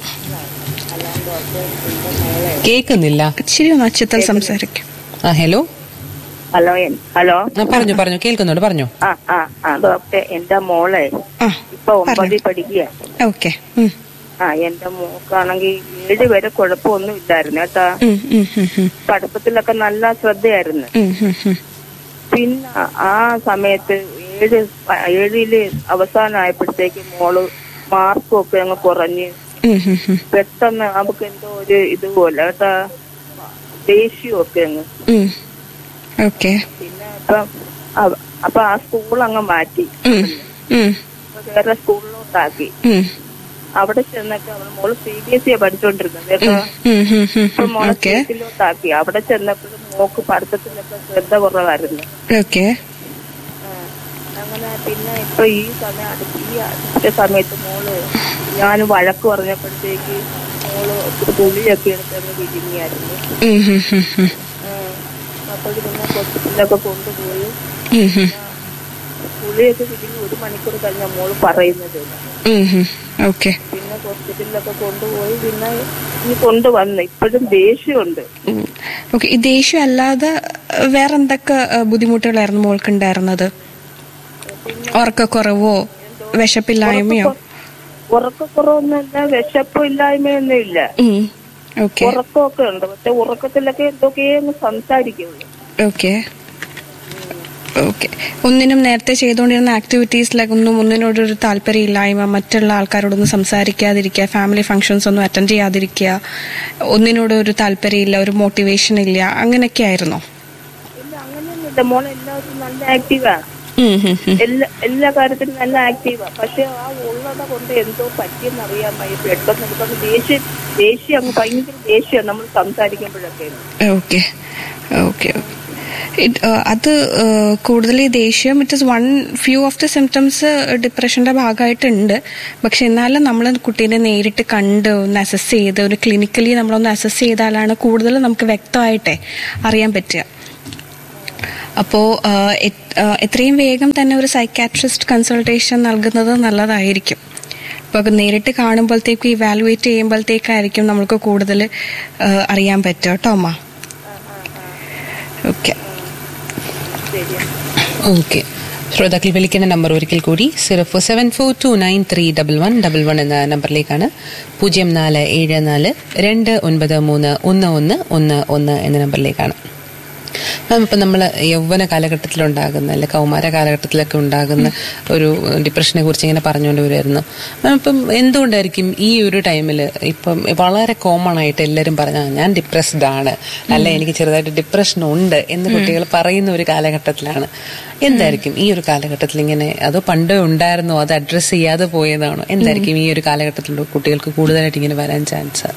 കേൾക്കുന്നില്ല ഇച്ചിരി നക്ഷത്രത്തിൽ സംസാരിക്കും ആ ഹലോ ഹലോ എൻ- ഹലോ ആ പറഞ്ഞു പറഞ്ഞു കേൾക്കുന്നുണ്ട് പറഞ്ഞു ആ ആ ആ ഡോക്ടർ എന്റെ മോളെ ഇപ്പൊ ഒമ്പതിൽ പഠിക്കുക ഓക്കെ ആ എന്റെ മോക്കാണെങ്കിൽ ഏഴ് വരെ കുഴപ്പമൊന്നും ഇല്ലായിരുന്നു കേട്ടാ പഠിത്തത്തിലൊക്കെ നല്ല ശ്രദ്ധയായിരുന്നു പിന്നെ ആ സമയത്ത് ഏഴ് പ- ഏഴില് അവസാനമായപ്പോഴത്തേക്ക് മോള് മാർക്കും ഒക്കെ അങ്ങ് കുറഞ്ഞ് ഉം, ഉം, ഉം. പെട്ടെന്ന് നമുക്ക് എന്തോ ഒരു ഇതുപോലെ കേട്ടാ ദേഷ്യമൊക്കെ അങ്ങ് ഉം. ഓക്കെ പിന്നെ ഇപ്പം അവ- അപ്പൊ ആ സ്കൂൾ അങ്ങ് മാറ്റി ഉം, ഉം, അപ്പൊ വേറെ സ്കൂളിലോട്ടാക്കി ഉം. അവിടെ ചെന്നൊക്കെ അവൾ മോള് സി ബി എസ് ഇ പഠിച്ചോണ്ടിരുന്നത് കേട്ടോ ഉം, ഉം, ഉം, ഇപ്പൊ ഉം. മോളെ ഓക്കെ സ്റ്റേറ്റിലോട്ടാക്കി അവിടെ ചെന്നപ്പോഴും മോക്ക് പഠിത്തത്തിലൊക്കെ ശ്രദ്ധ കുറവായിരുന്നു ഓക്കെ അങ്ങനെ പിന്നെ ഇപ്പൊ ഈ സമയം അടുത്ത് ഈ അടുത്ത സമയത്ത് മോള് ഞാൻ വഴക്ക് പറഞ്ഞപ്പോഴത്തേക്ക് മോള് ഒത്തിരി പുളിയൊക്കെ എടുത്തങ്ങ് വിരിഞ്ഞായിരുന്നു ഉം, ഉം, ഉം, ഉം. അപ്പോൾ പിന്നെ ഹോസ്പിറ്റലിലൊക്കെ കൊണ്ടുപോയി ഉം, ഉം. പുളിയൊക്കെ വിരിഞ്ഞ് ഒരു മണിക്കൂർ കഴിഞ്ഞ മോള് പറയുന്നത് ഉം, ഉം. ഓക്കെ പിന്നെ ഹോസ്പിറ്റലിലൊക്കെ കൊണ്ടുപോയി പിന്നെ ഈ കൊണ്ടുവന്ന് ഇപ്പോഴും ദേഷ്യമുണ്ട് ഉം. ഓക്കെ ഈ ദേഷ്യം അല്ലാതെ വേറെ എന്തൊക്കെ ഏഹ്, ബുദ്ധിമുട്ടുകളായിരുന്നു മോൾക്ക് ഉണ്ടായിരുന്നത് ഉറക്കക്കുറവോ വിശപ്പില്ലായ്മയോ ഉറക്കക്കുറവൊന്നുമില്ല വിശപ്പില്ലായ്മയൊന്നും ഇല്ല ഉം. ഓക്കെ ഉറക്കമൊക്കെ ഉണ്ട് പക്ഷെ ഉറക്കത്തിലൊക്കെ എന്തൊക്കെയേ അങ്ങ് സംസാരിക്കുള്ളൂ ഓക്കെ ഓക്കെ ഒന്നിനും നേരത്തെ ചെയ്തുകൊണ്ടിരുന്ന ആക്ടിവിറ്റീസിലൊക്കെ ഒന്നും ഒന്നിനോടൊരു താല്പര്യമില്ലായ്മ മറ്റുള്ള ആൾക്കാരോടൊന്നും സംസാരിക്കാതിരിക്കുക ഫാമിലി ഫംഗ്ഷൻസ് ഒന്നും അറ്റൻഡ് ചെയ്യാതിരിക്കുക ഒന്നിനോട് ഒരു താല്പര്യമില്ല ഒരു മോട്ടിവേഷൻ ഇല്ല അങ്ങനെയൊക്കെ ആയിരുന്നോ ഇല്ല അങ്ങനെയൊന്നുമില്ല മോളെ എല്ലാവരും നല്ല ആക്റ്റീവാ ഉം, ഉം, ഉം. എല്ലാ എല്ലാ കാര്യത്തിലും നല്ല ആക്റ്റീവാ പക്ഷെ ആ ഉള്ളത് കൊണ്ട് എന്തോ പറ്റിയെന്ന് അറിയാൻ വയ്യ പെട്ടെന്ന് എടുക്കുന്ന ദേഷ്യം ദേഷ്യം അങ്ങ് ഭയങ്കര ദേഷ്യം നമ്മൾ സംസാരിക്കുമ്പോഴൊക്കെ ഓക്കെ ഓക്കെ അത് കൂടുതൽ ഈ ദേഷ്യം it is one few of the symptoms ഡിപ്രഷന്റെ ഭാഗമായിട്ടുണ്ട് പക്ഷെ എന്നാലും നമ്മൾ കുട്ടീനെ നേരിട്ട് കണ്ട് ഒന്ന് അസസ് ചെയ്ത് ഒരു ക്ലിനിക്കലി നമ്മളൊന്ന് അസസ് ചെയ്താലാണ് കൂടുതൽ നമുക്ക് വ്യക്തമായിട്ടേ അറിയാൻ പറ്റുക അപ്പോൾ എത്രയും വേഗം തന്നെ ഒരു സൈക്കാട്രിസ്റ്റ് കൺസൾട്ടേഷൻ നൽകുന്നത് നല്ലതായിരിക്കും അപ്പോൾ നേരിട്ട് കാണുമ്പോഴത്തേക്കും ഇവാലുവേറ്റ് ചെയ്യുമ്പോഴത്തേക്കായിരിക്കും നമുക്ക് കൂടുതൽ അറിയാൻ പറ്റുക കേട്ടോ അമ്മ ഓക്കെ ഓക്കെ ശ്രോതാക്കൾ വിളിക്കുന്ന നമ്പർ ഒരിക്കൽ കൂടി zero four seven four two nine three double one double one എന്ന നമ്പറിലേക്കാണ് പൂജ്യം നാല് ഏഴ് നാല് രണ്ട് ഒൻപത് മൂന്ന് ഒന്ന് ഒന്ന് ഒന്ന് ഒന്ന് എന്ന നമ്പറിലേക്കാണ് മാം ഇപ്പം നമ്മൾ യൗവന കാലഘട്ടത്തിലുണ്ടാകുന്ന അല്ലെ കൗമാര കാലഘട്ടത്തിലൊക്കെ ഉണ്ടാകുന്ന ഒരു ഡിപ്രഷനെ കുറിച്ച് ഇങ്ങനെ പറഞ്ഞുകൊണ്ട് വരുമായിരുന്നു മാം ഇപ്പം എന്തുകൊണ്ടായിരിക്കും ഈ ഒരു ടൈമിൽ ഇപ്പം വളരെ കോമൺ ആയിട്ട് എല്ലാവരും പറഞ്ഞ ഞാൻ ഡിപ്രസ്ഡ് ആണ് അല്ലെ എനിക്ക് ചെറുതായിട്ട് ഡിപ്രഷൻ ഉണ്ട് എന്ന് കുട്ടികൾ പറയുന്ന ഒരു കാലഘട്ടത്തിലാണ് എന്തായിരിക്കും ഈ ഒരു കാലഘട്ടത്തിൽ ഇങ്ങനെ അതോ പണ്ടേ ഉണ്ടായിരുന്നോ അത് അഡ്രസ്സ് ചെയ്യാതെ പോയതാണോ എന്തായിരിക്കും ഈ ഒരു കാലഘട്ടത്തിൽ കുട്ടികൾക്ക് കൂടുതലായിട്ട് ഇങ്ങനെ വരാൻ ചാൻസ്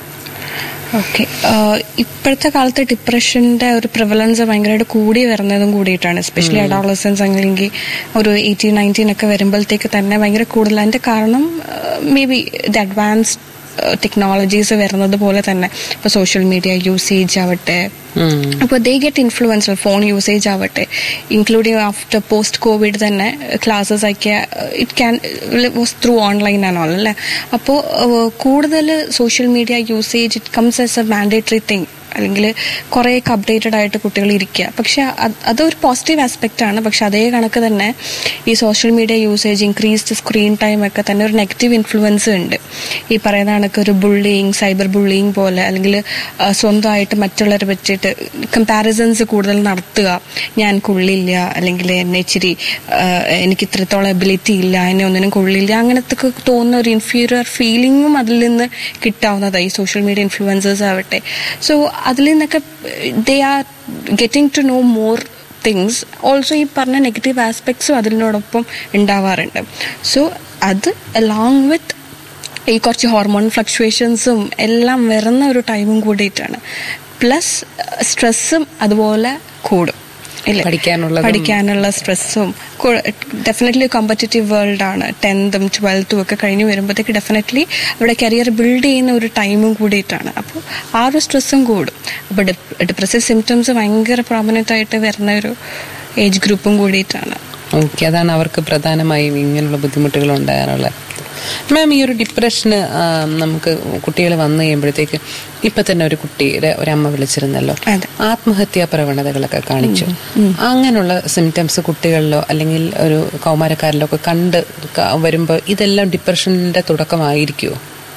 ഓക്കെ ഇപ്പോഴത്തെ കാലത്ത് ഡിപ്രഷന്റെ ഒരു പ്രിവലൻസ് ഭയങ്കരമായിട്ട് കൂടി വരുന്നതും കൂടിയിട്ടാണ് എസ്പെഷ്യലി അഡോളസൻസ് അല്ലെങ്കിൽ ഒരു എയ്റ്റീൻ നയൻറ്റീൻ ഒക്കെ വരുമ്പോഴത്തേക്ക് തന്നെ ഭയങ്കര കൂടുതൽ അതിന്റെ കാരണം may be the advanced technologies വരുന്നത് പോലെ തന്നെ ഇപ്പൊ സോഷ്യൽ മീഡിയ യൂസേജ് ആവട്ടെ അപ്പോൾ they get influence phone usage ആവട്ടെ ഇൻക്ലൂഡിങ് ആഫ്റ്റർ പോസ്റ്റ് കോവിഡ് തന്നെ ക്ലാസ്സസ് ഒക്കെ it can was through online and all അല്ലേ അപ്പോൾ കൂടുതൽ social media usage it comes as a mandatory thing അല്ലെങ്കിൽ കുറേയൊക്കെ അപ്ഡേറ്റഡ് ആയിട്ട് കുട്ടികൾ ഇരിക്കുക പക്ഷെ അതൊരു പോസിറ്റീവ് ആസ്പെക്റ്റ് ആണ് പക്ഷെ അതേ കണക്ക് തന്നെ ഈ social media usage increased screen time ഒക്കെ തന്നെ ഒരു നെഗറ്റീവ് ഇൻഫ്ലുവൻസ് ഉണ്ട് ഈ പറയുന്ന കണക്ക് ഒരു ബുള്ളിങ് സൈബർ ബുള്ളിങ് പോലെ അല്ലെങ്കിൽ സ്വന്തമായിട്ട് മറ്റുള്ളവരെ പറ്റിയിട്ട് കമ്പാരിസൺസ് കൂടുതൽ നടത്തുക ഞാൻ കൊള്ളില്ല അല്ലെങ്കിൽ എന്നെ ഇച്ചിരി എനിക്ക് ഇത്രത്തോളം എബിലിറ്റി ഇല്ല എന്നെ ഒന്നിനും കൊള്ളില്ല അങ്ങനത്തെ തോന്നുന്ന ഒരു ഇൻഫീരിയർ ഫീലിംഗും അതിൽ നിന്ന് കിട്ടാവുന്നതാണ് ഈ സോഷ്യൽ മീഡിയ ഇൻഫ്ലുവൻസേഴ്സ് ആവട്ടെ സോ അതിൽ നിന്നൊക്കെ they are getting to know more things also ഈ പറഞ്ഞ നെഗറ്റീവ് ആസ്പെക്ട്സും അതിനോടൊപ്പം ഉണ്ടാവാറുണ്ട് സോ അത് അലോങ് വിത്ത് ഈ കുറച്ച് ഹോർമോൺ ഫ്ലക്ച്വേഷൻസും എല്ലാം വരുന്ന ഒരു ടൈമും കൂടിയിട്ടാണ് പ്ലസ് സ്ട്രെസ്സും അതുപോലെ കൂടും ഇല്ലേ പഠിക്കാനുള്ള പഠിക്കാനുള്ള സ്ട്രെസ്സും ഡെഫിനറ്റ്ലി കോമ്പറ്റേറ്റീവ് വേൾഡ് ആണ് ടെൻത്തും ട്വൽത്തും ഒക്കെ കഴിഞ്ഞ് വരുമ്പോഴത്തേക്ക് ഡെഫിനറ്റ്ലി അവിടെ കരിയർ ബിൽഡ് ചെയ്യുന്ന ഒരു ടൈമും കൂടിയിട്ടാണ് അപ്പോൾ ആ ഒരു സ്ട്രെസ്സും കൂടും അപ്പോൾ ഡിപ്രസീവ് സിംറ്റംസ് ഭയങ്കര പ്രോമിനൻ്റ് ആയിട്ട് വരുന്ന ഒരു ഏജ് ഗ്രൂപ്പും കൂടിയിട്ടാണ് ഓക്കെ അതാണ് അവർക്ക് പ്രധാനമായും ഇങ്ങനെയുള്ള ബുദ്ധിമുട്ടുകൾ ഉണ്ടാകാനുള്ളത് മാം ഈ ഒരു ഡിപ്രഷന് നമുക്ക് കുട്ടികൾ വന്നു കഴിയുമ്പോഴത്തേക്ക് ഇപ്പൊ തന്നെ ഒരു കുട്ടിയുടെ ഒരമ്മ വിളിച്ചിരുന്നല്ലോ ആത്മഹത്യാ പ്രവണതകളൊക്കെ കാണിച്ചു അങ്ങനെയുള്ള സിംറ്റംസ് കുട്ടികളിലോ അല്ലെങ്കിൽ ഒരു കൗമാരക്കാരിലോ ഒക്കെ കണ്ട് വരുമ്പോൾ ഇതെല്ലാം ഡിപ്രഷന്റെ തുടക്കമായിരിക്കുമോ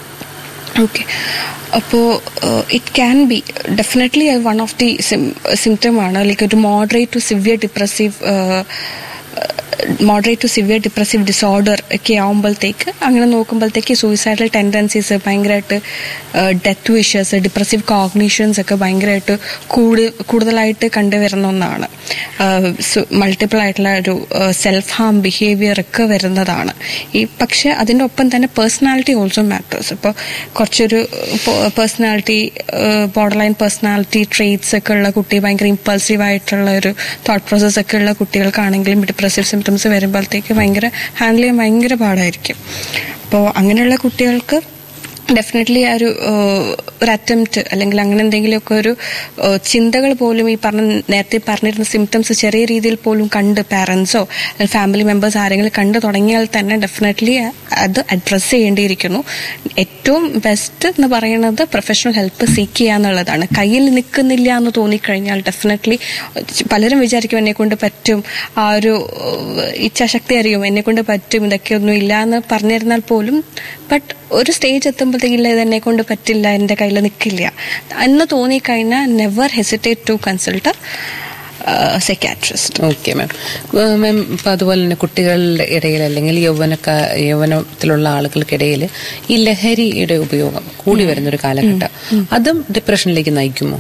ഓക്കെ അപ്പോൾ it can be definitely one of the symptom ആണ് ലൈക്ക് ഒരു moderate to severe depressive moderate to severe depressive disorder ഒക്കെ ആകുമ്പോഴത്തേക്ക് അങ്ങനെ നോക്കുമ്പോഴത്തേക്ക് സൂയിസൈഡൽ ടെൻഡൻസീസ് ഭയങ്കരമായിട്ട് ഡെത്ത് വിഷസ് ഡിപ്രസീവ് കോഗ്നീഷൻസ് ഒക്കെ ഭയങ്കരമായിട്ട് കൂടു കൂടുതലായിട്ട് കണ്ടുവരുന്ന ഒന്നാണ് മൾട്ടിപ്പിൾ ആയിട്ടുള്ള ഒരു സെൽഫ് ഹാം ബിഹേവിയർ ഒക്കെ വരുന്നതാണ് ഈ പക്ഷെ അതിൻ്റെ ഒപ്പം തന്നെ പേഴ്സണാലിറ്റി ഓൾസോ മാറ്റേഴ്സ് ഇപ്പോൾ കുറച്ചൊരു personality borderline personality traits ഒക്കെ ഉള്ള കുട്ടി ഭയങ്കര ഇമ്പൾസീവ് ആയിട്ടുള്ള ഒരു തോട്ട് പ്രോസസ് ഒക്കെ ഉള്ള കുട്ടികൾക്കാണെങ്കിലും ഡിപ്രസീവ് സിംറ്റംസ് വരുമ്പോഴത്തേക്ക് ഭയങ്കര ഹാൻഡിൽ ചെയ്യാൻ ഭയങ്കര പാടായിരിക്കും അപ്പോൾ അങ്ങനെയുള്ള കുട്ടികൾക്ക് ഡെഫിനറ്റ്ലി ആ ഒരു ഏഹ്, ഒരു അറ്റംപ്റ്റ് അല്ലെങ്കിൽ അങ്ങനെ എന്തെങ്കിലുമൊക്കെ ഒരു ഏഹ്, ചിന്തകൾ പോലും ഈ പറഞ്ഞ നേരത്തെ പറഞ്ഞിരുന്ന സിംറ്റംസ് ചെറിയ രീതിയിൽ പോലും കണ്ട് പാരൻസോ അല്ലെങ്കിൽ ഫാമിലി മെമ്പേഴ്സ് ആരെങ്കിലും കണ്ടു തുടങ്ങിയാൽ തന്നെ ഡെഫിനറ്റ്ലി അത് അഡ്രസ്സ് ചെയ്യേണ്ടിയിരിക്കുന്നു ഏറ്റവും ബെസ്റ്റ് എന്ന് പറയുന്നത് പ്രൊഫഷണൽ ഹെൽപ്പ് സീക്ക് ചെയ്യുക എന്നുള്ളതാണ് കയ്യിൽ നിൽക്കുന്നില്ല എന്ന് തോന്നിക്കഴിഞ്ഞാൽ ഡെഫിനറ്റ്ലി പലരും വിചാരിക്കും എന്നെ കൊണ്ട് പറ്റും ആ ഒരു ഏഹ്, ഇച്ഛാശക്തി അറിയും എന്നെ കൊണ്ട് പറ്റും ഇതൊക്കെ ഒന്നും ഇല്ല എന്ന് പറഞ്ഞിരുന്നാൽ പോലും ബട്ട് ഒരു സ്റ്റേജ് എത്തുമ്പോഴത്തേക്ക് ഇല്ല ഇത് എന്നെ കൊണ്ട് പറ്റില്ല എൻ്റെ കയ്യിൽ നിൽക്കില്ല എന്ന് തോന്നിക്കഴിഞ്ഞാൽ never hesitate to consult psychiatrist okay ma'am ma'am ഇപ്പം അതുപോലെ തന്നെ കുട്ടികളുടെ ഇടയിൽ അല്ലെങ്കിൽ യൗവനക്ക യൗവനത്തിലുള്ള ആളുകൾക്കിടയിൽ ഈ ലഹരിയുടെ ഉപയോഗം കൂടി വരുന്നൊരു കാലഘട്ടം അതും ഡിപ്രഷനിലേക്ക് നയിക്കുമോ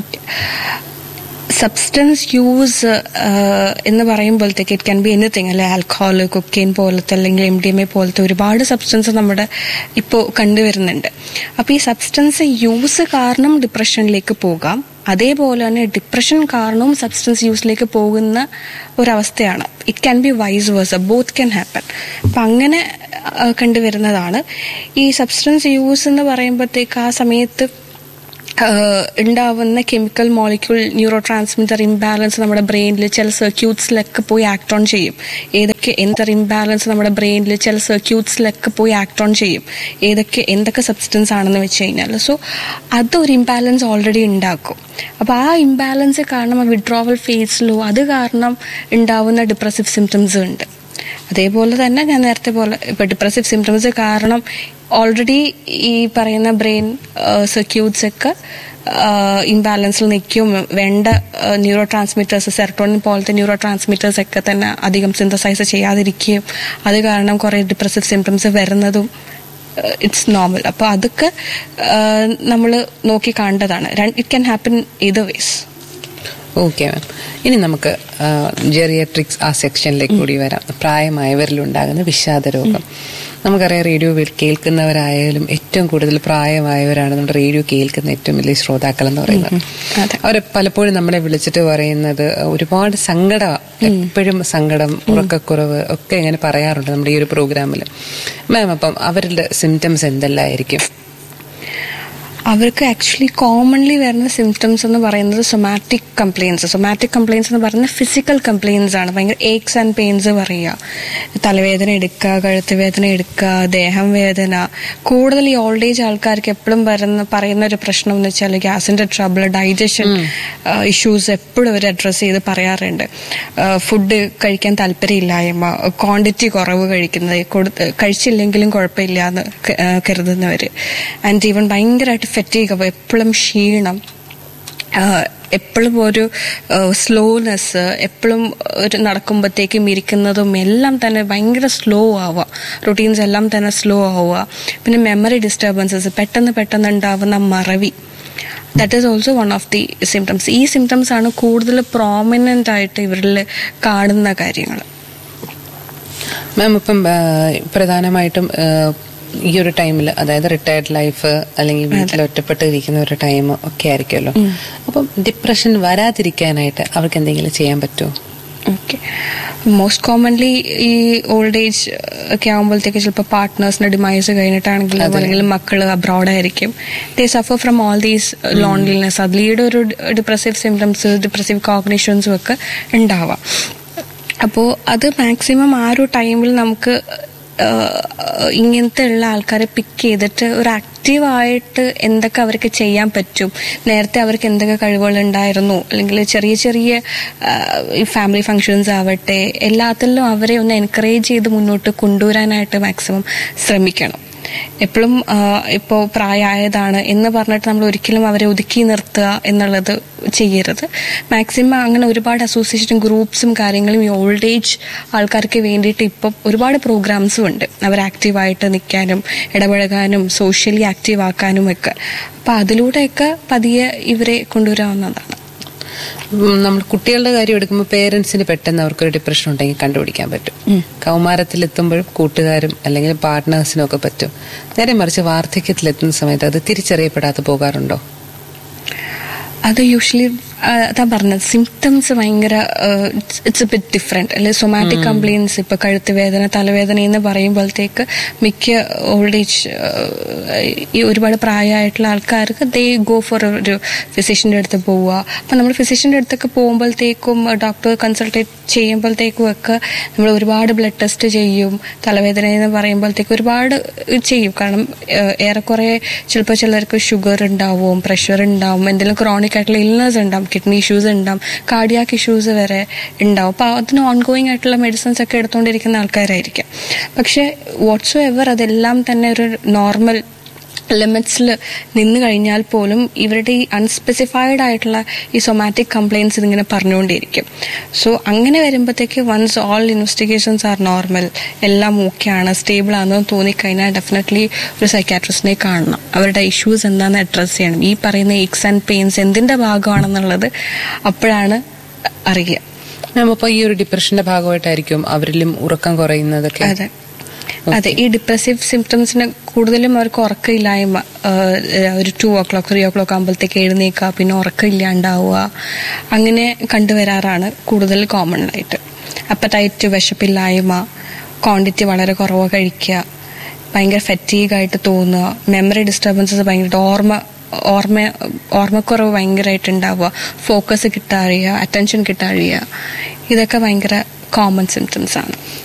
സബ്സ്റ്റൻസ് യൂസ് എന്ന് പറയുമ്പോഴത്തേക്ക് ഇറ്റ് ക്യാൻ ബി എനിത്തിങ് അല്ലെ ആൽക്കഹോൾ കൊക്കെയിൻ പോലത്തെ അല്ലെങ്കിൽ എം ഡി എം എ പോലത്തെ ഒരുപാട് സബ്സ്റ്റൻസ് നമ്മുടെ ഇപ്പോൾ കണ്ടുവരുന്നുണ്ട് അപ്പോൾ ഈ സബ്സ്റ്റൻസ് യൂസ് കാരണം ഡിപ്രഷനിലേക്ക് പോകാം അതേപോലെ തന്നെ ഡിപ്രഷൻ കാരണവും സബ്സ്റ്റൻസ് യൂസിലേക്ക് പോകുന്ന ഒരവസ്ഥയാണ് it can be vice versa both can happen അപ്പം അങ്ങനെ ആ, കണ്ടുവരുന്നതാണ് ഈ സബ്സ്റ്റൻസ് യൂസ് എന്ന് പറയുമ്പോഴത്തേക്ക് ആ സമയത്ത് ആഹ് ഉണ്ടാവുന്ന chemical molecule neurotransmitter imbalance നമ്മുടെ ബ്രെയിനിൽ ചില സർക്യൂട്ട്സിലൊക്കെ പോയി ആക്ട് ഓൺ ചെയ്യും ഏതൊക്കെ എന്തൊരു ഇംബാലൻസ് നമ്മുടെ ബ്രെയിനിൽ ചില സർക്യൂട്ട്സിലൊക്കെ പോയി ആക്ട് ഓൺ ചെയ്യും ഏതൊക്കെ എന്തൊക്കെ സബ്സ്റ്റൻസ് ആണെന്ന് വെച്ച് കഴിഞ്ഞാൽ സോ അതൊരു ഇംബാലൻസ് ഓൾറെഡി ഉണ്ടാക്കും അപ്പോൾ ആ ഇംബാലൻസ് കാരണം ആ വിഡ്രോവൽ ഫേസിലോ അത് കാരണം ഉണ്ടാവുന്ന ഡിപ്രസീവ് സിംറ്റംസ് ഉണ്ട് അതേപോലെ തന്നെ ഞാൻ നേരത്തെ പോലെ ഇപ്പൊ ഡിപ്രസീവ് സിംറ്റംസ് കാരണം ഓൾറെഡി ഈ പറയുന്ന ബ്രെയിൻ സർക്യൂട്ട്സ് ഒക്കെ ഇംബാലൻസിൽ നിൽക്കും വേണ്ട ന്യൂറോ ട്രാൻസ്മിറ്റേഴ്സ് സെറട്ടോണിൻ പോലത്തെ ന്യൂറോ ട്രാൻസ്മിറ്റേഴ്സ് ഒക്കെ തന്നെ അധികം സിന്തസൈസ് ചെയ്യാതിരിക്കുകയും അത് കാരണം കുറേ ഡിപ്രസീവ് സിംറ്റംസ് വരുന്നതും ഇറ്റ്സ് നോർമൽ അപ്പോൾ അതൊക്കെ നമ്മൾ നോക്കി കാണേണ്ടതാണ് it can happen either ways okay ma'am ഇനി നമുക്ക് ജെറിയട്രിക്സ് ആ സെക്ഷനിലേക്ക് കൂടി വരാം പ്രായമായവരിലുണ്ടാകുന്ന വിഷാദ രോഗം നമുക്കറിയാം റേഡിയോ കേൾക്കുന്നവരായാലും ഏറ്റവും കൂടുതൽ പ്രായമായവരാണ് നമ്മുടെ റേഡിയോ കേൾക്കുന്ന ഏറ്റവും വലിയ ശ്രോതാക്കൾ എന്ന് പറയുന്നത് അവർ പലപ്പോഴും നമ്മളെ വിളിച്ചിട്ട് പറയുന്നത് ഒരുപാട് സങ്കടം എപ്പോഴും സങ്കടം ഉറക്കക്കുറവ് ഒക്കെ ഇങ്ങനെ പറയാറുണ്ട് നമ്മുടെ ഈ ഒരു പ്രോഗ്രാമിൽ മാം അപ്പം അവരുടെ സിംറ്റംസ് എന്തെല്ലാമായിരിക്കും അവർക്ക് ആക്ച്വലി കോമൺലി വരുന്ന സിംറ്റംസ് എന്ന് പറയുന്നത് സൊമാറ്റിക് കംപ്ലയിൻസ് സൊമാറ്റിക് കംപ്ലയിൻസ് എന്ന് പറയുന്നത് ഫിസിക്കൽ കംപ്ലയിൻസ് ആണ് ഭയങ്കര ഏക്സ് ആൻഡ് പെയിൻസ് പറയുക തലവേദന എടുക്കുക കഴുത്ത് വേദന എടുക്കുക ദേഹം വേദന കൂടുതൽ ഈ ഓൾഡ് ഏജ് ആൾക്കാർക്ക് എപ്പോഴും വരുന്ന പറയുന്ന ഒരു പ്രശ്നം എന്ന് വെച്ചാൽ ഗ്യാസിന്റെ ട്രബിൾ ഡൈജഷൻ ഇഷ്യൂസ് എപ്പോഴും അവർ അഡ്രസ്സ് ചെയ്ത് പറയാറുണ്ട് ഫുഡ് കഴിക്കാൻ താല്പര്യമില്ലായ്മ ക്വാണ്ടിറ്റി കുറവ് കഴിക്കുന്നത് കൊടു- കഴിച്ചില്ലെങ്കിലും കുഴപ്പമില്ല എന്ന് ക- ആ, കരുതുന്നവര് ആൻഡ് ഈവൻ ഭയങ്കരമായിട്ട് ഫെറ്റീഗ് എപ്പോഴും ക്ഷീണം എപ്പോഴും ഒരു സ്ലോനെസ് എപ്പോഴും ഒരു നടക്കുമ്പോഴത്തേക്കും ഇരിക്കുന്നതും എല്ലാം തന്നെ ഭയങ്കര സ്ലോ ആവുക റൊട്ടീൻസ് എല്ലാം തന്നെ സ്ലോ ആവുക പിന്നെ മെമ്മറി ഡിസ്റ്റർബൻസസ് പെട്ടെന്ന് പെട്ടെന്ന് ഉണ്ടാവുന്ന മറവി that is also one of the symptoms ഈ സിംറ്റംസ് ആണ് കൂടുതൽ പ്രോമിനന്റ് ആയിട്ട് ഇവരിൽ കാണുന്ന കാര്യങ്ങൾ മാം ഇപ്പം ആ, പ്രധാനമായിട്ടും ആ, ഈ ഒരു ടൈമിൽ അതായത് റിട്ടയർഡ് ലൈഫ് അല്ലെങ്കിൽ വീട്ടിൽ ഒറ്റപ്പെട്ട് ഇരിക്കുന്ന ഒരു ടൈം ഒക്കെ ആയിരിക്കുമല്ലോ അപ്പം ഡിപ്രഷൻ വരാതിരിക്കാനായിട്ട് അവർക്ക് എന്തെങ്കിലും ചെയ്യാൻ പറ്റുമോ ഓക്കെ മോസ്റ്റ് കോമൺലി ഈ ഓൾഡ് ഏജ് ഒക്കെ ആകുമ്പോഴത്തേക്ക് ചിലപ്പോൾ പാർട്ട്നേഴ്സിന്റെ ഡിമൈസ് കഴിഞ്ഞിട്ടാണെങ്കിലും അല്ലെങ്കിൽ മക്കൾ അബ്രോഡ് ആയിരിക്കും they suffer from all these loneliness അതിലീടെ ഒരു ഡിപ്രസീവ് സിംറ്റംസ് ഡിപ്രസീവ് കോഗ്നിഷൻസും ഒക്കെ ഉണ്ടാവാം അപ്പോൾ അത് മാക്സിമം ആ ഒരു ടൈമിൽ നമുക്ക് ആഹ് ഇങ്ങനത്തെ ഉള്ള ആൾക്കാരെ പിക്ക് ചെയ്തിട്ട് ഒരു ആക്റ്റീവായിട്ട് എന്തൊക്കെ അവർക്ക് ചെയ്യാൻ പറ്റും നേരത്തെ അവർക്ക് എന്തൊക്കെ കഴിവുകൾ ഉണ്ടായിരുന്നു അല്ലെങ്കിൽ ചെറിയ ചെറിയ ആഹ് ഈ ഫാമിലി ഫങ്ഷൻസ് ആവട്ടെ എല്ലാത്തിലും അവരെ ഒന്ന് എൻകറേജ് ചെയ്ത് മുന്നോട്ട് കൊണ്ടുവരാനായിട്ട് മാക്സിമം ശ്രമിക്കണം എപ്പോഴും ഇപ്പോൾ പ്രായമായതാണ് എന്ന് പറഞ്ഞിട്ട് നമ്മൾ ഒരിക്കലും അവരെ ഒതുക്കി നിർത്തുക എന്നുള്ളത് ചെയ്യരുത് മാക്സിമം അങ്ങനെ ഒരുപാട് അസോസിയേഷൻ ഗ്രൂപ്പ്സും കാര്യങ്ങളും ഈ ഓൾഡ് ഏജ് ആൾക്കാർക്ക് വേണ്ടിയിട്ട് ഇപ്പം ഒരുപാട് പ്രോഗ്രാംസും ഉണ്ട് അവർ ആക്റ്റീവായിട്ട് നിൽക്കാനും ഇടപഴകാനും സോഷ്യലി ആക്റ്റീവ് ആക്കാനും ഒക്കെ അപ്പം അതിലൂടെയൊക്കെ പതിയെ ഇവരെ കൊണ്ടുവരാവുന്നതാണ് ഉം, നമ്മൾ കുട്ടികളുടെ കാര്യം എടുക്കുമ്പോൾ പേരൻസിന് പെട്ടെന്ന് അവർക്കൊരു ഡിപ്രഷൻ ഉണ്ടെങ്കിൽ കണ്ടുപിടിക്കാൻ പറ്റും കൗമാരത്തിലെത്തുമ്പോഴും കൂട്ടുകാരും അല്ലെങ്കിൽ പാർട്ട്നേഴ്സിനും ഒക്കെ പറ്റും നേരെ മറിച്ച് വാർദ്ധക്യത്തിലെത്തുന്ന സമയത്ത് അത് തിരിച്ചറിയപ്പെടാതെ പോകാറുണ്ടോ അത് യൂഷ്വലി അതാ പറഞ്ഞത് സിംറ്റംസ് ഭയങ്കര ഇറ്റ്സ് എ ബിറ്റ് ഡിഫറെന്റ് അല്ലെ സൊമാറ്റിക് കംപ്ലയിൻസ് ഇപ്പൊ കഴുത്ത് വേദന തലവേദന എന്ന് പറയുമ്പോഴത്തേക്ക് മിക്ക ഓൾഡ് ഏജ് ഈ ഒരുപാട് പ്രായമായിട്ടുള്ള ആൾക്കാർക്ക് ദേ ഗോ ഫോർ ഒരു ഫിസിഷ്യന്റെ അടുത്ത് പോവുക അപ്പൊ നമ്മൾ ഫിസിഷ്യന്റെ അടുത്തൊക്കെ പോകുമ്പോഴത്തേക്കും ഡോക്ടർ കൺസൾട്ടേറ്റ് ചെയ്യുമ്പോഴത്തേക്കും ഒക്കെ നമ്മൾ ഒരുപാട് ബ്ലഡ് ടെസ്റ്റ് ചെയ്യും തലവേദന എന്ന് പറയുമ്പോഴത്തേക്ക് ഒരുപാട് ചെയ്യും കാരണം ഏഹ്, ഏറെക്കുറെ ചിലപ്പോൾ ചിലർക്ക് ഷുഗർ ഉണ്ടാവും പ്രഷർ ഉണ്ടാവും എന്തെങ്കിലും ക്രോണിക് ആയിട്ടുള്ള ഇൽനസ് ഉണ്ടാവും കിഡ്നി ഇഷ്യൂസ് ഉണ്ടാവും കാർഡിയാക്ക് ഇഷ്യൂസ് വരെ ഉണ്ടാവും അപ്പോൾ അതിന് ഓൺഗോയിങ് ആയിട്ടുള്ള മെഡിസിൻസ് ഒക്കെ എടുത്തുകൊണ്ടിരിക്കുന്ന ആൾക്കാരായിരിക്കും പക്ഷെ വാട്ട്സോ എവർ അതെല്ലാം തന്നെ ഒരു നോർമൽ ലിമിറ്റ്സിൽ നിന്ന് കഴിഞ്ഞാൽ പോലും ഇവരുടെ ഈ അൺസ്പെസിഫൈഡ് ആയിട്ടുള്ള ഈ സൊമാറ്റിക് കംപ്ലയിൻസ് ഇതിങ്ങനെ പറഞ്ഞുകൊണ്ടിരിക്കും സോ അങ്ങനെ വരുമ്പോഴത്തേക്ക് once all investigations are normal എല്ലാം ഓക്കെയാണ് സ്റ്റേബിൾ ആണെന്ന് തോന്നിക്കഴിഞ്ഞാൽ ഡെഫിനറ്റ്ലി ഒരു സൈക്കാട്രിസ്റ്റിനെ കാണണം അവരുടെ ഇഷ്യൂസ് എന്താണെന്ന് അഡ്രസ്സ് ചെയ്യണം ഈ പറയുന്ന എക്സ് ആൻഡ് പെയിൻസ് എന്തിന്റെ ഭാഗമാണെന്നുള്ളത് അപ്പോഴാണ് അറിയുക നമ്മപ്പോ ഈ ഒരു ഡിപ്രഷന്റെ ഭാഗമായിട്ടായിരിക്കും അവരിലും ഉറക്കം കുറയുന്നതൊക്കെ അതെ അതെ ഈ ഡിപ്രസീവ് സിംറ്റംസിന് കൂടുതലും അവർക്ക് ഉറക്കമില്ലായ്മ ആഹ് ഒരു two o'clock three o'clock ആകുമ്പോഴത്തേക്ക് എഴുന്നേക്കുക പിന്നെ ഉറക്കമില്ലാണ്ടാവുക അങ്ങനെ കണ്ടുവരാറാണ് കൂടുതൽ കോമൺ ആയിട്ട് അപ്പറ്റൈറ്റ് വിശപ്പില്ലായ്മ ക്വാണ്ടിറ്റി വളരെ കുറവ് കഴിക്കുക ഭയങ്കര ഫറ്റീഗായിട്ട് തോന്നുക മെമ്മറി ഡിസ്റ്റർബൻസസ് ഭയങ്കര ഓർമ്മ ഓർമ്മ ഓർമ്മക്കുറവ് ഭയങ്കരമായിട്ട് ഉണ്ടാവുക ഫോക്കസ് കിട്ടാറിയ അറ്റൻഷൻ കിട്ടാറിയ ഇതൊക്കെ ഭയങ്കര കോമൺ സിംറ്റംസ് ആണ്